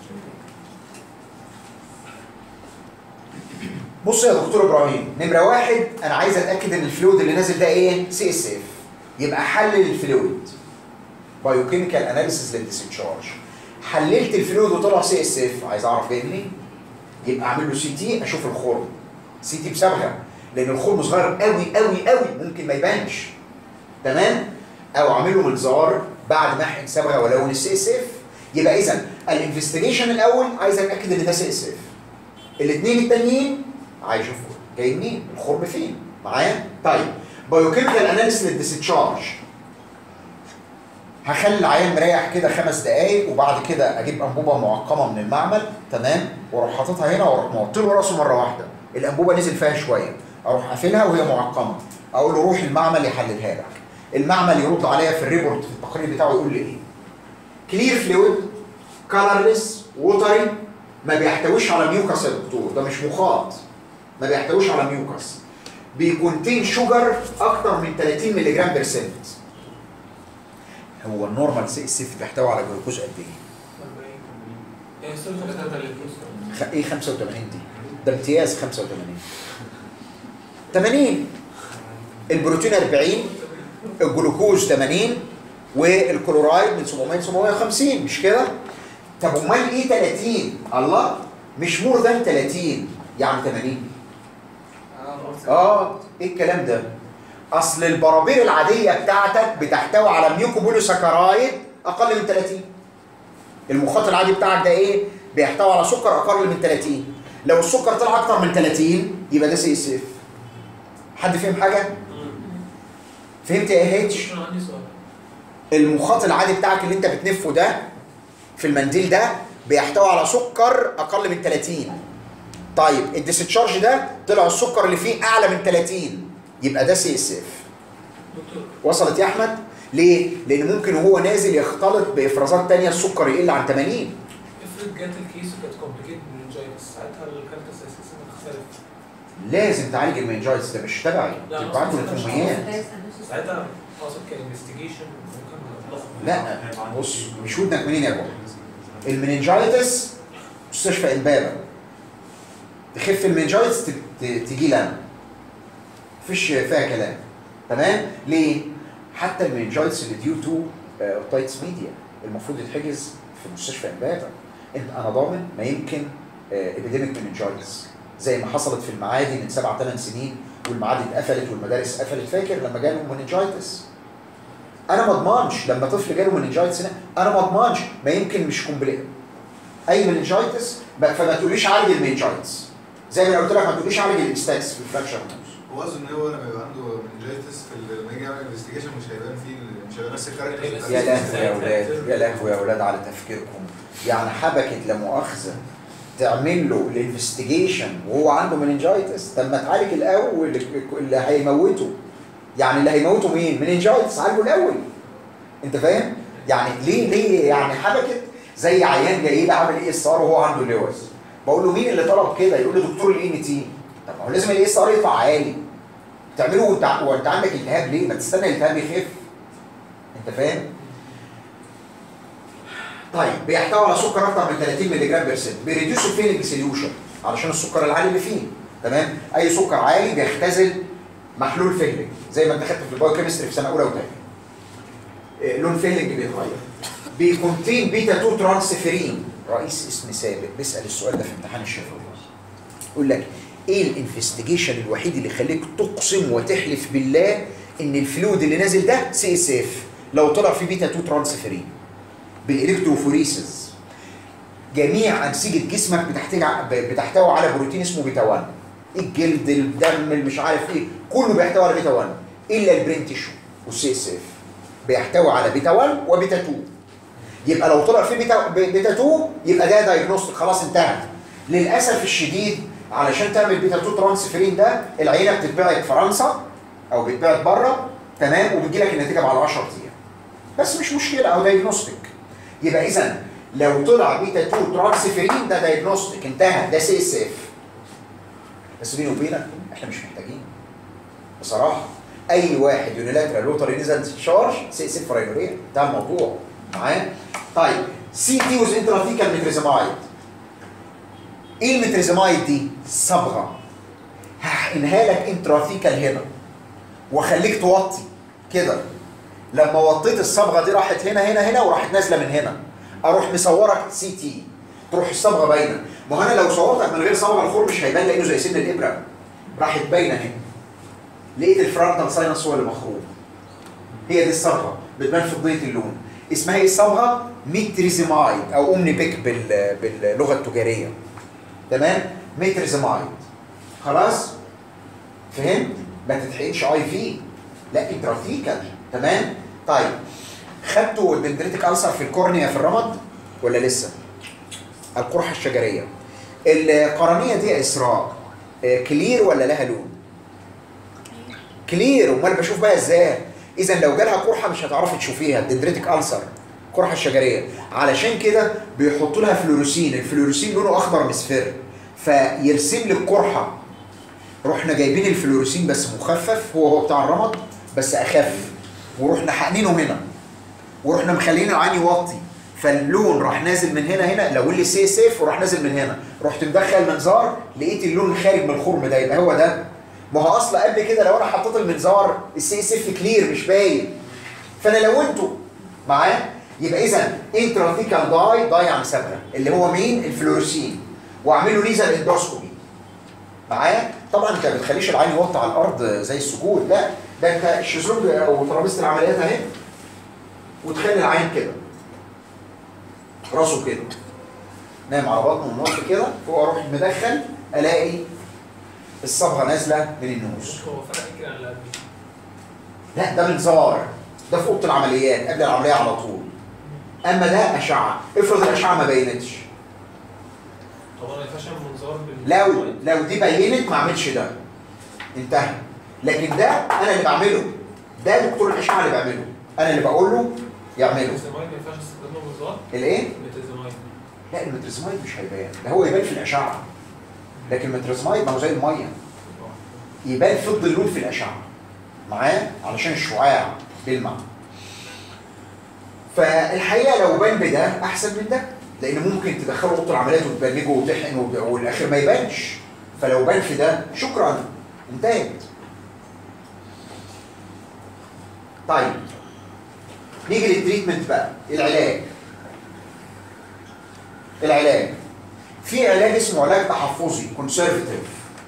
S1: بص يا دكتور ابراهيم نمره واحد انا عايز اتاكد ان الفلويد اللي نازل ده ايه سي اس اف يبقى حلل الفلويد بايوكيميكال اناليسيس للديسشارج حللت الفلويد وطلع سي اس اف عايز اعرف جاي منين يبقى اعمل له سي تي اشوف الخرم سي تي بصبغه لان الخرم صغير قوي قوي قوي ممكن ما يبانش تمام او اعمل له منظار بعد ما احقن صبغه ولون السي اس اف يبقى اذا الانفستيجيشن الاول عايز اتاكد ان ده سي اس اف الاثنين التانيين عايز اشوف جاي منين الخرم فين معايا طيب بايوكيميكال اناليسيس للديسشارج هخلي العيان مريح كده خمس دقايق وبعد كده اجيب انبوبه معقمه من المعمل تمام واروح حاططها هنا واروح موطي له راسه مره واحده الانبوبه نزل فيها شويه اروح قافلها وهي معقمه اقول له روح المعمل يحللها لك المعمل يرد عليا في الريبورت في التقرير بتاعه يقول لي ايه كلير فلويد كلرلس ووتري ما بيحتويش على ميوكس يا دكتور ده مش مخاط ما بيحتويش على ميوكس بيكونتين شوجر اكتر من 30 مللي جرام بيرسنت هو النورمال سي اس اف بيحتوي على جلوكوز قد ايه؟
S4: ايه سوري خمسة
S1: خ- ايه 85 دي؟ ده امتياز 85 80 البروتين 40 الجلوكوز 80 والكلورايد من 700 ل 750 مش كده؟ طب امال ايه 30 الله مش مور ذان 30 يعني 80 اه ايه الكلام ده اصل البرابير العاديه بتاعتك بتحتوي على ميوكوبوليساكرايد اقل من 30 المخاط العادي بتاعك ده ايه بيحتوي على سكر اقل من 30 لو السكر طلع اكتر من 30 يبقى ده سي اس اف حد فهم حاجه فهمت يا اتش
S4: انا عندي سؤال
S1: المخاط العادي بتاعك اللي انت بتنفه ده في المنديل ده بيحتوي على سكر اقل من 30 طيب الديسشارج ده طلع السكر اللي فيه اعلى من 30 يبقى ده سي اس اف
S4: دكتور
S1: وصلت يا احمد ليه لان ممكن وهو نازل يختلط بافرازات تانية السكر يقل عن 80
S4: افرض جات الكيس وكانت كومبليكيت مننجايتس ساعتها الكارت اساسا هتختلف
S1: لازم تعالج المنجايتس ده مش تبعي
S4: لا،
S1: تبعته
S4: أصلاً ده مش
S1: للفميات
S4: ساعتها اقصد كانفستيجيشن ممكن نطلق
S1: لا بص مش ودنك منين يا ابو المننجايتس مستشفى امبابه تخف المنجايتس ت- ت- تجي لنا مفيش فيها كلام تمام ليه حتى المنجايتس اللي ديو تو اوتايتس ميديا المفروض يتحجز في مستشفى امبابه انت انا ضامن ما يمكن ابيديميك مننجايتس زي ما حصلت في المعادي من سبع ثمان سنين والمعادي اتقفلت والمدارس قفلت فاكر لما جالهم مننجايتس انا ما اضمنش لما طفل جاله مننجايتس هنا انا ما اضمنش ما يمكن مش كومبليت اي مننجايتس ب- فما تقوليش عالج المننجايتس زي ما أنا قلت لك ما تقوليش عالج الاستاكس في الفراكشر
S3: هو قصده ان هو لما يبقى عنده منجيتس في ال- لما يجي يعمل انفستيجيشن مش هيبان فيه ال- مش هيبان نفس الكاركترز
S1: يا لهوي يا اولاد يا لهوي يا اولاد على تفكيركم يعني حبكت لا مؤاخذه تعمل له الانفستيجيشن وهو عنده مننجايتس طب ما تعالج الاول اللي هيموته يعني اللي هيموته مين؟ مننجايتس عالجه الاول انت فاهم؟ يعني ليه ليه يعني حبكت زي عيان جاي لي عامل ايه اس ار وهو عنده لوز بقول له مين اللي طلب كده؟ يقول لي دكتور الاي ان تي طب ما هو لازم الاي اس ار يطلع عالي تعمله وانت وانت عندك التهاب ليه؟ ما تستنى الالتهاب يخف انت فاهم؟ طيب بيحتوي على سكر اكتر من 30 مللي جرام بيرسنت بيريديوس الفيلنج سوليوشن علشان السكر العالي اللي فيه تمام اي سكر عالي بيختزل محلول فيلنج زي ما انت خدت في البايو كيمستري في سنه اولى وثانيه إيه، لون فيلنج بيتغير بيكونتين بيتا 2 ترانسفيرين رئيس اسم سابق بيسال السؤال ده في امتحان الشفوي يقول لك ايه الانفستيجيشن الوحيد اللي يخليك تقسم وتحلف بالله ان الفلويد اللي نازل ده سي اس اف لو طلع فيه بيتا 2 ترانسفيرين بالالكتروفوريسز جميع انسجه جسمك بتحتوي بتحتوي على بروتين اسمه بيتا 1 الجلد الدم اللي مش عارف ايه كله بيحتوي على بيتا 1 الا البرين تيشو والسي اس اف بيحتوي على بيتا 1 وبيتا 2 يبقى لو طلع فيه بيتا بيتا 2 يبقى ده دايجنوستيك خلاص انتهت للاسف الشديد علشان تعمل بيتا 2 ترانسفيرين ده العينه بتتباعت في فرنسا او بتتباعت بره تمام وبتجي لك النتيجه بعد 10 ايام بس مش مشكله او دايجنوستيك يبقى اذا لو طلع بيتا 2 ترانسفيرين ده دايجنوستيك انتهى ده سي اس اف بس بيني وبينك احنا مش محتاجين بصراحه اي واحد يونيلاترال روتري نيزل تشارج سي اس اف راينوريا ده الموضوع معايا طيب سي تي وز انترافيكال متريزمايد ايه المتريزمايد دي صبغه هحقنها لك انترافيكال هنا واخليك توطي كده لما وطيت الصبغه دي راحت هنا هنا هنا وراحت نازله من هنا اروح مصورك سي تي تروح الصبغه باينه ما هو انا لو صورتك من غير صبغه الخور مش هيبان لانه زي سن الابره راحت باينه هنا لقيت الفرونتال ساينس هو اللي مخروم هي دي الصبغه بتبان في ضية اللون اسمها ايه الصبغه ميتريزمايد او اومني بيك بال... باللغه التجاريه تمام ميتريزمايد خلاص فهمت ما تتحقنش اي في لا انترافيكال تمام طيب خدتوا الدندريتك ألسر في الكورنيا في الرمد ولا لسه القرحه الشجريه القرنيه دي يا اسراء آه، كلير ولا لها لون كلير امال بشوف بقى ازاي اذا لو جالها قرحه مش هتعرفي تشوفيها الدندريتك ألسر القرحه الشجريه علشان كده بيحطوا لها فلوروسين الفلوروسين لونه اخضر مصفر فيرسم لك قرحه رحنا جايبين الفلوروسين بس مخفف هو هو بتاع الرمد بس اخف ورحنا حقنينه هنا ورحنا مخليين العين يوطي فاللون راح نازل من هنا هنا لو اللي سي سيف وراح نازل من هنا رحت مدخل منظار لقيت اللون خارج من الخرم ده يبقى هو ده ما هو اصلا قبل كده لو انا حطيت المنظار السي سيف كلير مش باين فانا لونته معاه يبقى اذا انترافيكال داي داي عن صبغه اللي هو مين الفلوروسين واعمله نيزل اندوسكوبي معايا طبعا انت ما بتخليش العين يوطي على الارض زي السجود لا ده انت الشيزلونج او ترابيزه العمليات اهي وتخلي العين كده راسه كده نايم على بطنه ونوطي كده واروح مدخل الاقي الصبغه نازله من النوز
S4: هو فرق كده عن اللي قبل
S1: لا ده منظار ده في اوضه العمليات قبل العمليه على طول اما ده اشعه افرض الاشعه ما بينتش
S4: طب انا ما ينفعش اعمل منظار بال
S1: لو لو دي بينت ما اعملش ده انتهى لكن ده انا اللي بعمله ده دكتور الاشعه اللي بعمله انا اللي بقول له يعمله
S4: ميتازيمايد ما ينفعش استخدمه منظار
S1: الايه
S4: ميتازيمايد
S1: لا المترزمايد مش هيبان ده هو يبان في الاشعه لكن المترزمايد ما هو زي الميه يبان في الظلول في الاشعه معاه علشان الشعاع بيلمع فالحقيقه لو بان بده احسن من ده لان ممكن تدخله اوضه العمليات وتبنجه وتحقن وب- والاخر ما يبانش فلو بان في ده شكرا انتهت طيب نيجي للتريتمنت بقى العلاج العلاج في علاج اسمه علاج تحفظي كونسرفتيف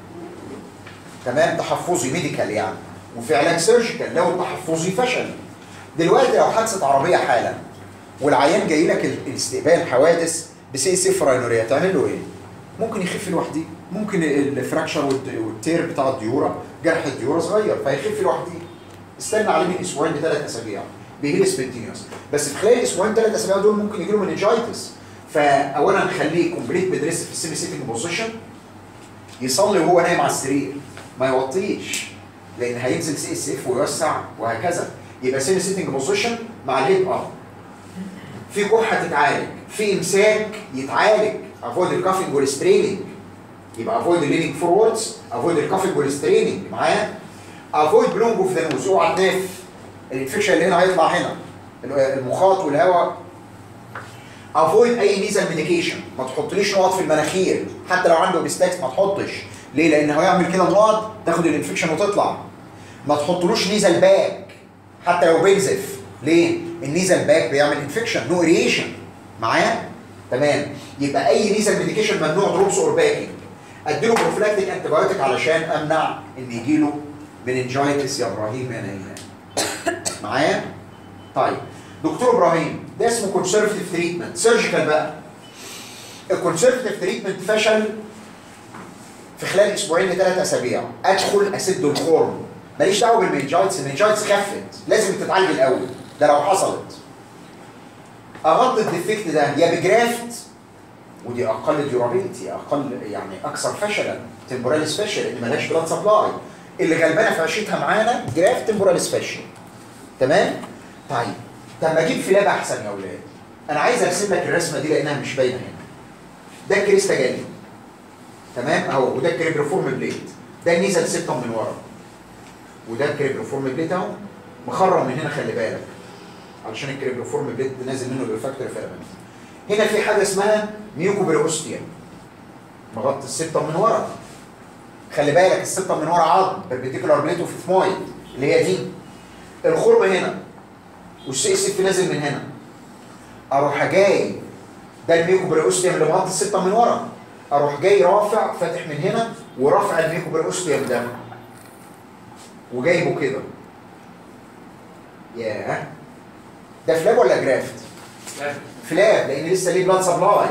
S1: تمام تحفظي ميديكال يعني وفي علاج سيرجيكال لو التحفظي فشل دلوقتي لو حادثه عربيه حالا والعيان جاي لك ال- الاستقبال حوادث بسي صفر راينوريا تعمل له ايه؟ ممكن يخف لوحده ممكن الفراكشر والد- والتير بتاع الديوره جرح الديوره صغير فيخف لوحده استنى عليه من اسبوعين لثلاث اسابيع بيهيل سبنتينيوس بس في خلال الاسبوعين ثلاث اسابيع دول ممكن يجي له مننجايتس فاولا نخليه كومبليت بيدرس في السيمي سيتنج بوزيشن يصلي وهو نايم على السرير ما يوطيش لان هينزل سي اس اف ويوسع وهكذا يبقى سيمي سيتنج بوزيشن مع الهيد اب في كحه تتعالج في امساك يتعالج افويد الكافنج والستريننج يبقى افويد الليننج فوروردز افويد الكافنج والستريننج معايا افويد بلونج اوف ذا نوز اوعى تنف الانفكشن اللي هنا هيطلع هنا المخاط والهواء افويد اي نيزل ميديكيشن ما تحطليش نقط في المناخير حتى لو عنده بيستاكس ما تحطش ليه لان هو يعمل كده نقط تاخد الانفكشن وتطلع ما تحطلوش نيزل باك حتى لو بينزف ليه النيزل باك بيعمل انفكشن نو اريشن معايا تمام يبقى اي نيزل ميديكيشن ممنوع دروبس اور باكينج اديله بروفلاكتيك انتي بايوتيك علشان امنع ان يجيله مننجايتس يا ابراهيم يا نيمان معايا طيب دكتور ابراهيم ده اسمه كونسرفتيف تريتمنت سيرجيكال بقى الكونسرفتيف تريتمنت فشل في خلال اسبوعين لثلاث اسابيع ادخل اسد الخرم ماليش دعوه بالمنجايتس المنجايتس خفت لازم تتعالج الاول ده لو حصلت اغطي الديفكت ده يا بجرافت ودي اقل ديورابيلتي اقل يعني اكثر فشلا تمبورال سبيشال اللي ملهاش بلاد سبلاي اللي غلبانه في عيشتها معانا جرافت تمبورال سبيشال تمام طيب طب ما اجيب فلاب احسن يا اولاد انا عايز ارسم لك الرسمه دي لانها مش باينه هنا ده الكريستا جالي تمام اهو وده الكريبروفورم بليت ده النيزل سيبتم من ورا وده الكريبروفورم بليت اهو مخرم من هنا خلي بالك علشان الكريبروفورم بليت نازل منه الفاكتور فيلامنت هنا في حاجه اسمها ميوكوبريوستيا مغطي السبتم من ورا خلي بالك السبتم من ورا عظم بربيديكولار بليت اوف ثمويد اللي هي دي الخرم هنا والسي اس اف نازل من هنا اروح جاي ده الميوكوبريوستيوم اللي مغطي السبتم من ورا اروح جاي رافع فاتح من هنا ورافع الميوكوبريوستيوم ده وجايبه كده ياه ده فلاب ولا جرافت؟ فلاب لان لسه ليه بلاد سبلاي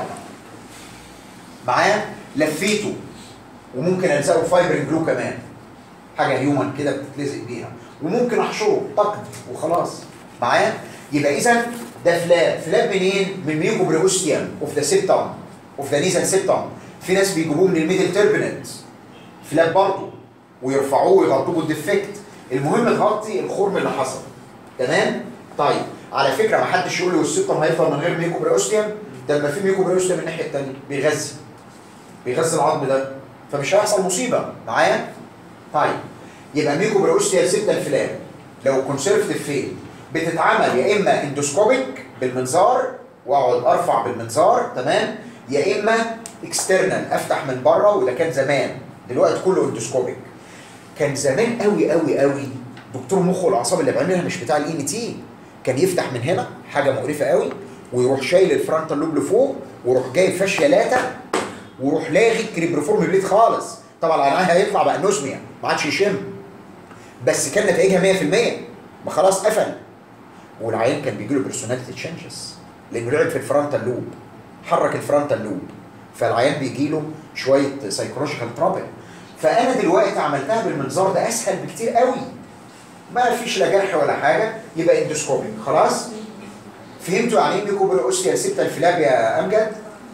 S1: معاه لفيته وممكن الزقه بفايبرين جلو كمان حاجه هيومن كده بتتلزق بيها وممكن احشره طقد وخلاص معايا يبقى اذا ده فلاب فلاب منين من ميوكوبريوستيوم اوف ذا سيبتم اوف ذا نيزل سيبتم في ناس بيجيبوه من الميدل تربنت فلاب برضه ويرفعوه ويغطوه بالديفكت المهم تغطي الخرم اللي حصل تمام طيب على فكره ما حدش يقول لي والسيبتم هيفضل من غير ميوكوبريوستيوم ده لما في ميوكوبريوستيوم من الناحيه الثانيه بيغذي بيغذي العظم ده فمش هيحصل مصيبه معايا طيب يبقى ميوكوبريوستيال سيبتا الفلاب لو كونسرفتيف فين بتتعمل يا اما اندوسكوبيك بالمنظار واقعد ارفع بالمنظار تمام يا اما اكسترنال افتح من بره وده كان زمان دلوقتي كله اندوسكوبيك كان زمان قوي قوي قوي دكتور مخ والاعصاب اللي بيعملها مش بتاع الاي تي كان يفتح من هنا حاجه مقرفه قوي ويروح شايل الفرونتال لوب لفوق ويروح جايب فاشيه لاتا ويروح لاغي الكريبروفورم بليد خالص طبعا العيان هيطلع بقى نوزميا ما عادش يشم بس كان نتائجها 100% ما خلاص قفل والعيان كان بيجي له بيرسوناليتي تشينجز لانه لعب في الفرونتال لوب حرك الفرونتال لوب فالعيان بيجي له شويه سايكولوجيكال ترابل فانا دلوقتي عملتها بالمنظار ده اسهل بكتير قوي ما فيش لا جرح ولا حاجه يبقى اندوسكوبيك خلاص فهمتوا يعني ايه ميكوبريوستيال سيبتا الفلاب يا امجد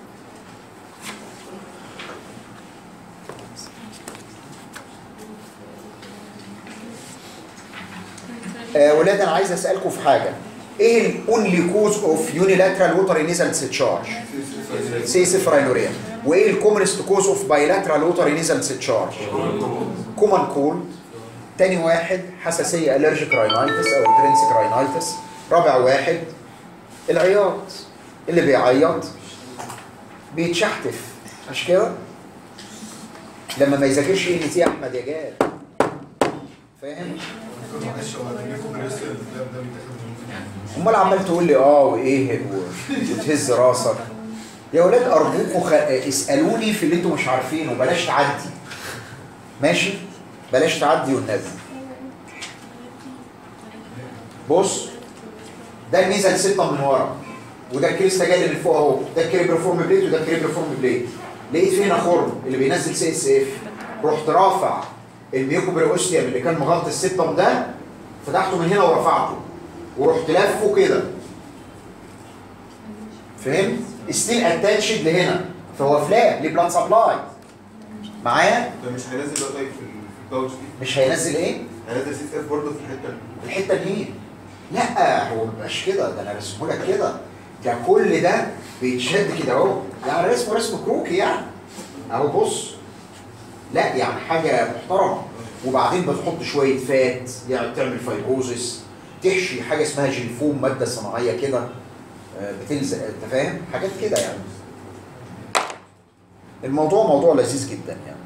S1: آه ولاد انا عايز اسالكم في حاجه ايه الاونلي كوز اوف يونيلاترال ووتر نيزل تشارج سي سفرايلوريا وايه الكومنست كوز اوف بايلاترال ووتر نيزل تشارج كومن كولد تاني واحد حساسيه الرجيك راينايتس او انترنسيك راينايتس رابع واحد العياط اللي بيعيط بيتشحتف مش كده لما ما يذاكرش ان تي احمد يا جاد فاهم
S3: معلش هو الكومبريسور ده ده بيتاخد من
S1: امال عمال تقول لي اه وايه و- وتهز راسك يا ولاد ارجوكوا خ... اسالوني في اللي انتوا مش عارفينه بلاش تعدي ماشي بلاش تعدي والنبي بص ده الميزه الستة من ورا وده الكريستا جاي اللي فوق اهو ده الكريبرفورم بليت وده الكريبرفورم بليت لقيت في هنا خرم اللي بينزل سي اس اف رحت رافع الميوكوبريوستيوم اللي كان مغطي السبتم ده فتحته من هنا ورفعته ورحت لفه كده فهمت؟ ستيل اتاتشد لهنا فهو فلاب ليه بلاد سبلاي معايا
S8: ده مش هينزل بقى طيب في ال- في الباوتش دي
S1: مش هينزل ايه؟
S8: هينزل سي اس اف برضه في الحته اللي-
S1: الحته دي لا هو ما بيبقاش كده ده انا رسمه لك كده ده كل ده بيتشد كده اهو يعني رسمه رسم كروكي يعني اهو بص لا يعني حاجه محترمه وبعدين بتحط شويه فات يعني بتعمل فايبروزس تحشي حاجه اسمها جلفوم ماده صناعيه كده آه، بتلزق انت فاهم حاجات كده يعني الموضوع موضوع لذيذ جدا يعني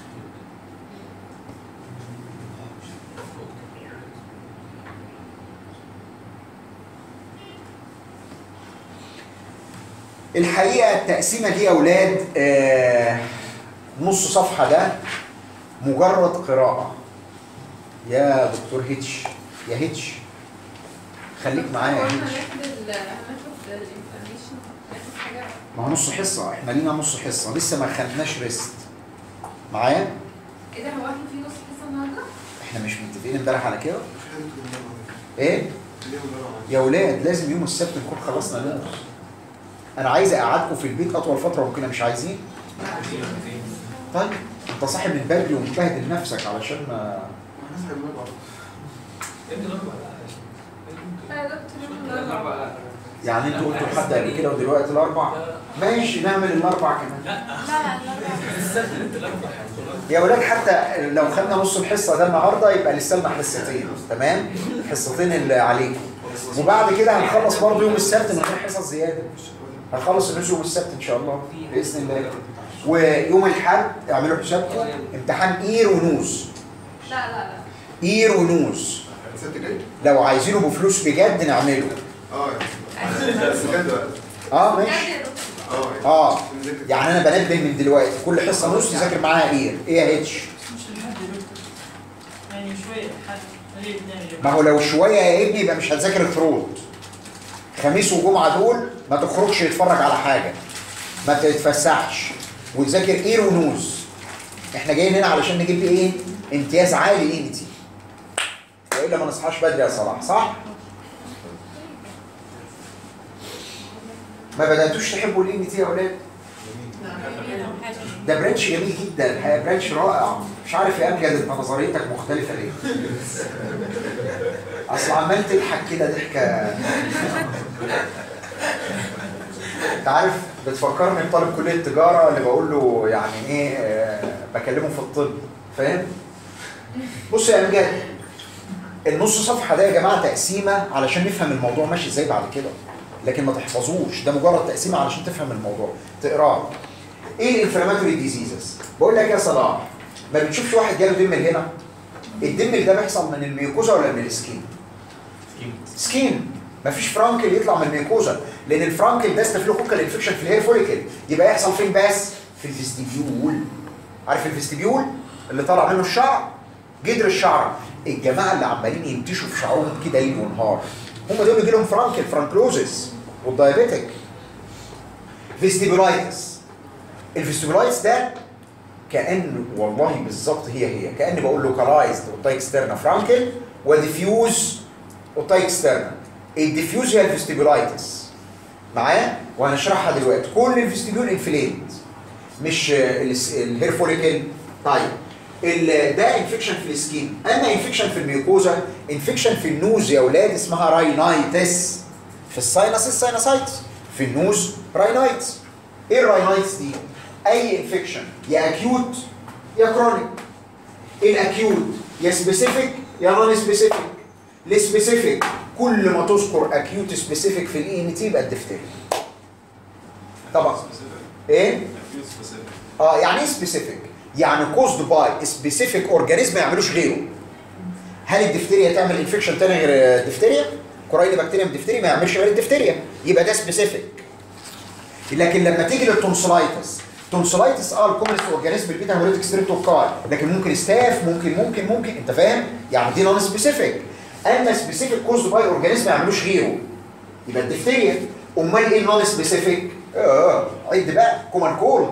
S1: الحقيقه التقسيمه دي يا اولاد آه، نص صفحه ده مجرد قراءه يا دكتور هيتش يا هيتش خليك معايا
S5: هو
S1: يا
S5: احنا
S1: هيتش
S5: هناخد ال هناخد الانفورميشن هناخد حاجة
S1: ما هو نص حصه احنا لينا نص حصه لسه ما خدناش ريست معايا
S5: ايه ده هو احنا في نص حصة النهارده؟
S1: احنا مش متفقين امبارح على كده
S8: مش حاجه تكون مرة
S1: ايه
S8: ليه مرة واحدة؟
S1: يا ولاد لازم يوم السبت نكون خلصنا نوم انا عايز اقعدكم في البيت اطول فتره ممكنه مش عايزين طيب انت صاحب من بدري ومبهدل نفسك علشان ما
S8: هنسحب المرة
S4: انت الاربع لا
S5: لا يا دكتور يوم
S4: الاربع
S5: الأربعاء.
S4: لا
S1: يعني انتوا قلتوا لحد قبل كده ودلوقتي الاربع ماشي نعمل الاربع كمان
S6: لا لا
S4: السبت انت الاربع
S1: يا ولاد حتى لو خدنا نص الحصه ده النهارده يبقى لسه لنا حصتين تمام الحصتين اللي عليكم وبعد كده هنخلص برضه يوم السبت من غير حصص زياده هنخلص النص يوم السبت ان شاء الله باذن الله ويوم الاحد اعملوا حسابكم امتحان اير ونوز
S5: لا لا لا
S1: اير ونوز
S8: السبت جاي؟
S1: لو عايزينه بفلوس بجد نعمله
S8: اه يعني بس بجد بقى
S1: اه
S5: بجد
S1: ماشي
S5: يا دكتور.
S8: اه يعني
S1: اه
S8: نذاكر.
S1: يعني انا بنبه من دلوقتي كل حصه نص تذاكر معاها اير ايه يا اتش
S9: مش لحد دكتور يعني شوية حد خليه يتنام
S1: ما هو لو شويه يا ابني يبقى مش هتذاكر الثروت خميس وجمعه دول ما تخرجش تتفرج على حاجه ما تتفسحش وتذاكر اير ونوز احنا جايين هنا علشان نجيب ايه امتياز عالي انتي والا ما نصحاش بدري يا صلاح صح ما بداتوش تحبوا الان تي يا اولاد ده برانش جميل جدا الحقيقه برانش رائع مش عارف يا امجد انت نظريتك مختلفه ليه اصل عمال تضحك كده ضحكه انت عارف بتفكرني بطالب كليه التجاره اللي بقول له يعني ايه آه، بكلمه في الطب فاهم بص يا امجد النص صفحه ده يا جماعه تقسيمه علشان نفهم الموضوع ماشي ازاي بعد كده لكن ما تحفظوش ده مجرد تقسيمه علشان تفهم الموضوع تقراه ايه الانفلاماتوري ديزيزز بقول لك يا صلاح ما بتشوفش واحد جاله دمل هنا الدمل ده بيحصل من الميوكوزا ولا من السكين سكين مفيش فرانكل يطلع من الميوكوزا لان الفرانكل ده ستافيلوكوكال انفكشن في الهير فوليكل يبقى يحصل فين بس في الفيستيبيول عارف الفيستيبيول اللي طالع منه الشعر جدر الشعر الجماعه اللي عمالين ينتشوا في شعرهم كده ليل ونهار هم دول بيجي لهم فرانكل فرانكلوزس والدايابيتك فيستيبولايتس الفيستيبولايتس ده كان والله بالظبط هي هي كان بقول لوكالايزد اوتاي اكسترنا فرانكل وديفيوز اوتاي اكسترنا الديفيوز هي الفيستيبولايتس معايا وهنشرحها دلوقتي كل الفيستيبيول انفليمد مش آه، الس- الهير فوليكل طيب ال- ده انفكشن في السكين اما انفكشن في الميوكوزا انفكشن في النوز يا اولاد اسمها راينايتس في الساينس الساينسايتس في النوز راينايتس ايه الراينايتس دي اي انفكشن يا اكيوت يا كرونيك الاكيوت يا سبيسيفيك يا نون سبيسيفيك السبيسيفيك كل ما تذكر اكيوت سبيسيفيك في الاي ان تي يبقى الدفتري طبعا ايه اه يعني ايه سبيسيفيك يعني كوزد باي سبيسيفيك اورجانيزم ما يعملوش غيره هل الدفتيريا تعمل انفكشن تاني غير الدفتيريا كورايلي بكتيريا دفتيريا ما يعملش غير الدفتيريا يبقى ده سبيسيفيك لكن لما تيجي للتونسلايتس تونسلايتس اه الكومنست اورجانيزم البيتا هيموريتك ستريبتوكاي لكن ممكن ستاف ممكن ممكن ممكن انت فاهم يعني دي نون سبيسيفيك اما سبيسيفيك كوزد باي اورجانيزم ما يعملوش غيره يبقى الدفتيريا امال ايه النون سبيسيفيك اه عد بقى كومان كولد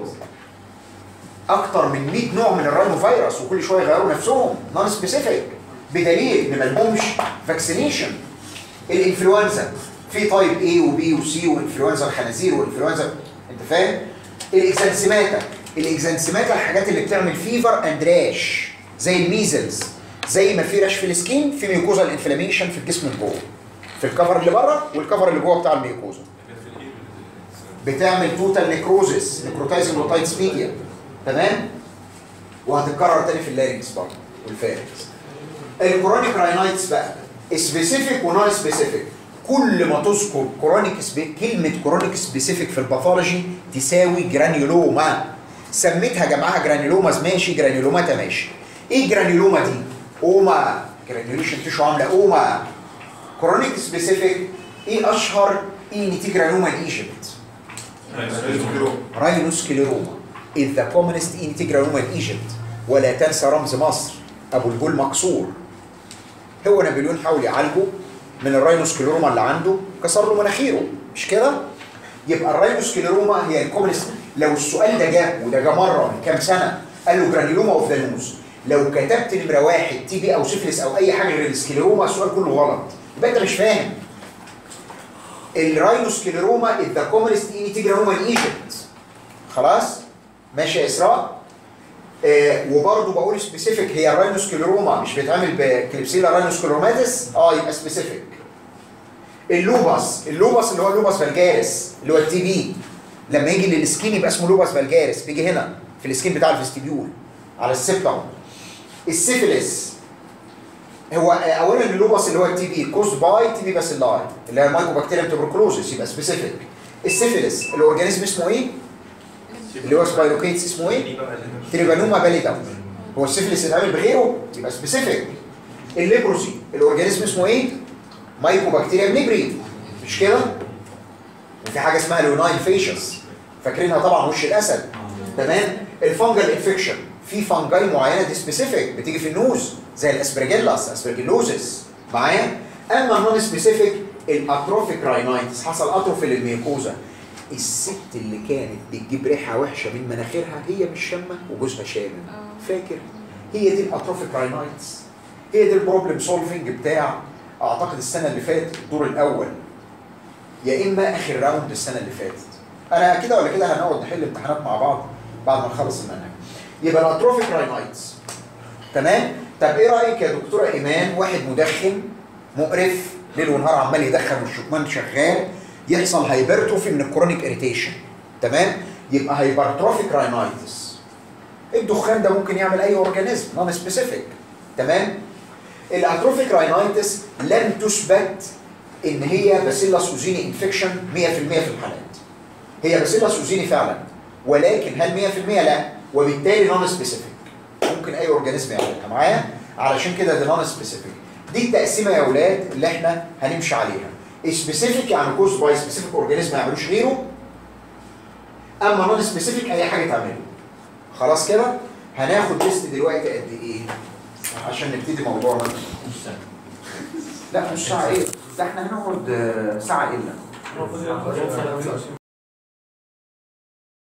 S1: اكتر من 100 نوع من الراينو فيروس وكل شويه يغيروا نفسهم نون سبيسيفيك بدليل ان ما لهمش فاكسينيشن الانفلونزا في تايب A وبي وسي وانفلونزا الخنازير وانفلونزا انت فاهم الاكزانسيماتا الاكزانسيماتا الحاجات اللي بتعمل فيفر اند راش زي الميزلز زي ما في راش في السكين في ميوكوزا الانفلاميشن في الجسم من جوه في الكفر اللي بره والكفر اللي جوه بتاع الميوكوزا بتعمل توتال نيكروزس نيكروتايزنج روتايتس ميديا تمام وهتتكرر تاني في اللارينكس برضه والفارنكس الكرونيك راينايتس بقى سبيسيفيك ونون سبيسيفيك كل ما تذكر كرونيك سبي... كلمه كرونيك سبيسيفيك في الباثولوجي تساوي جرانيولوما سميتها جمعها جرانيولوماز ماشي جرانيولوماتا ماشي ايه جرانيولوما دي اوما جرانيوليشن تيشو عامله اوما كرونيك سبيسيفيك ايه اشهر ايه نتيجه جرانيولوما ان ايجيبت راينوسكليروما is the commonest integranoma in Egypt ولا تنسى رمز مصر ابو الجول مكسور هو نابليون حاول يعالجه من الراينوسكليروما اللي عنده كسر له مناخيره مش كده يبقى الراينوسكليروما هي الكومونست لو السؤال ده جه وده جه مره من كام سنه قال له جرانيلوما اوف ذا نوز لو كتبت نمره واحد تي بي او سيفلس او اي حاجه غير السكليروما السؤال كله غلط يبقى انت مش فاهم الراينوسكليروما is the commonest integranoma in Egypt خلاص ماشي يا اسراء آه وبرضه بقول سبيسيفيك هي الراينوسكليروما مش بيتعمل بكليبسيلا راينوسكليروماتس اه يبقى سبيسيفيك اللوبس اللوبس اللي هو اللوبس فالجارس اللي هو التي بي لما يجي للسكين يبقى اسمه لوبس فالجارس بيجي هنا في السكين بتاع الفستيبيول على السبتم السيفيلس هو آه، اولا اللوبس اللي هو التي بي كوز باي تي بي باسيلاي اللي هي مايكوبكتيريم تبركلوزس يبقى سبيسيفيك السيفيلس الاورجانيزم اسمه ايه؟ اللي هو سبايروكيتس اسمه ايه؟ تريبانوما باليدا هو السيفلس اتعمل بغيره يبقى سبيسيفيك الليبروسي الاورجانيزم اسمه ايه؟ مايكوبكتيريا نيبري مش كده؟ وفي حاجه اسمها ليوناين فيشس فاكرينها طبعا وش الاسد تمام؟ الفانجل انفكشن في فانجاي معينه دي سبيسيفيك بتيجي في النوز زي الاسبرجيلاس اسبرجيلوزس معايا؟ اما النون سبيسيفيك الاتروفيك راينايتس حصل اتروفي للميوكوزا الست اللي كانت بتجيب ريحه وحشه من مناخيرها هي مش شامه وجوزها شامم فاكر هي دي الاتروفيك راينايتس هي دي البروبلم سولفنج بتاع اعتقد السنه اللي فاتت الدور الاول يا اما اخر راوند السنه اللي فاتت انا كده ولا كده هنقعد نحل امتحانات مع بعض بعد ما نخلص المنهج يبقى الاتروفيك راينايتس تمام طب ايه رايك يا دكتوره ايمان واحد مدخن مقرف ليل ونهار عمال يدخن والشكمان شغال يحصل هايبرتروفي من الكرونيك اريتيشن تمام يبقى هايبرتروفيك راينايتس الدخان ده ممكن يعمل اي اورجانيزم نون سبيسيفيك تمام الاتروفيك راينايتس لم تثبت ان هي باسيلا سوزيني انفكشن 100% في الحالات هي باسيلا سوزيني فعلا ولكن هل 100% لا وبالتالي نون سبيسيفيك ممكن اي اورجانيزم يعملها معايا علشان كده ده نون سبيسيفيك دي التقسيمه يا اولاد اللي احنا هنمشي عليها سبيسيفيك يعني كوز باي سبيسيفيك اورجانيزم ما يعملوش غيره اما نون سبيسيفيك اي حاجه تعمله خلاص كده هناخد ليست دلوقتي قد ايه عشان نبتدي موضوعنا نص ساعه لا مش ساعه ايه ده احنا هنقعد آه، ساعه الا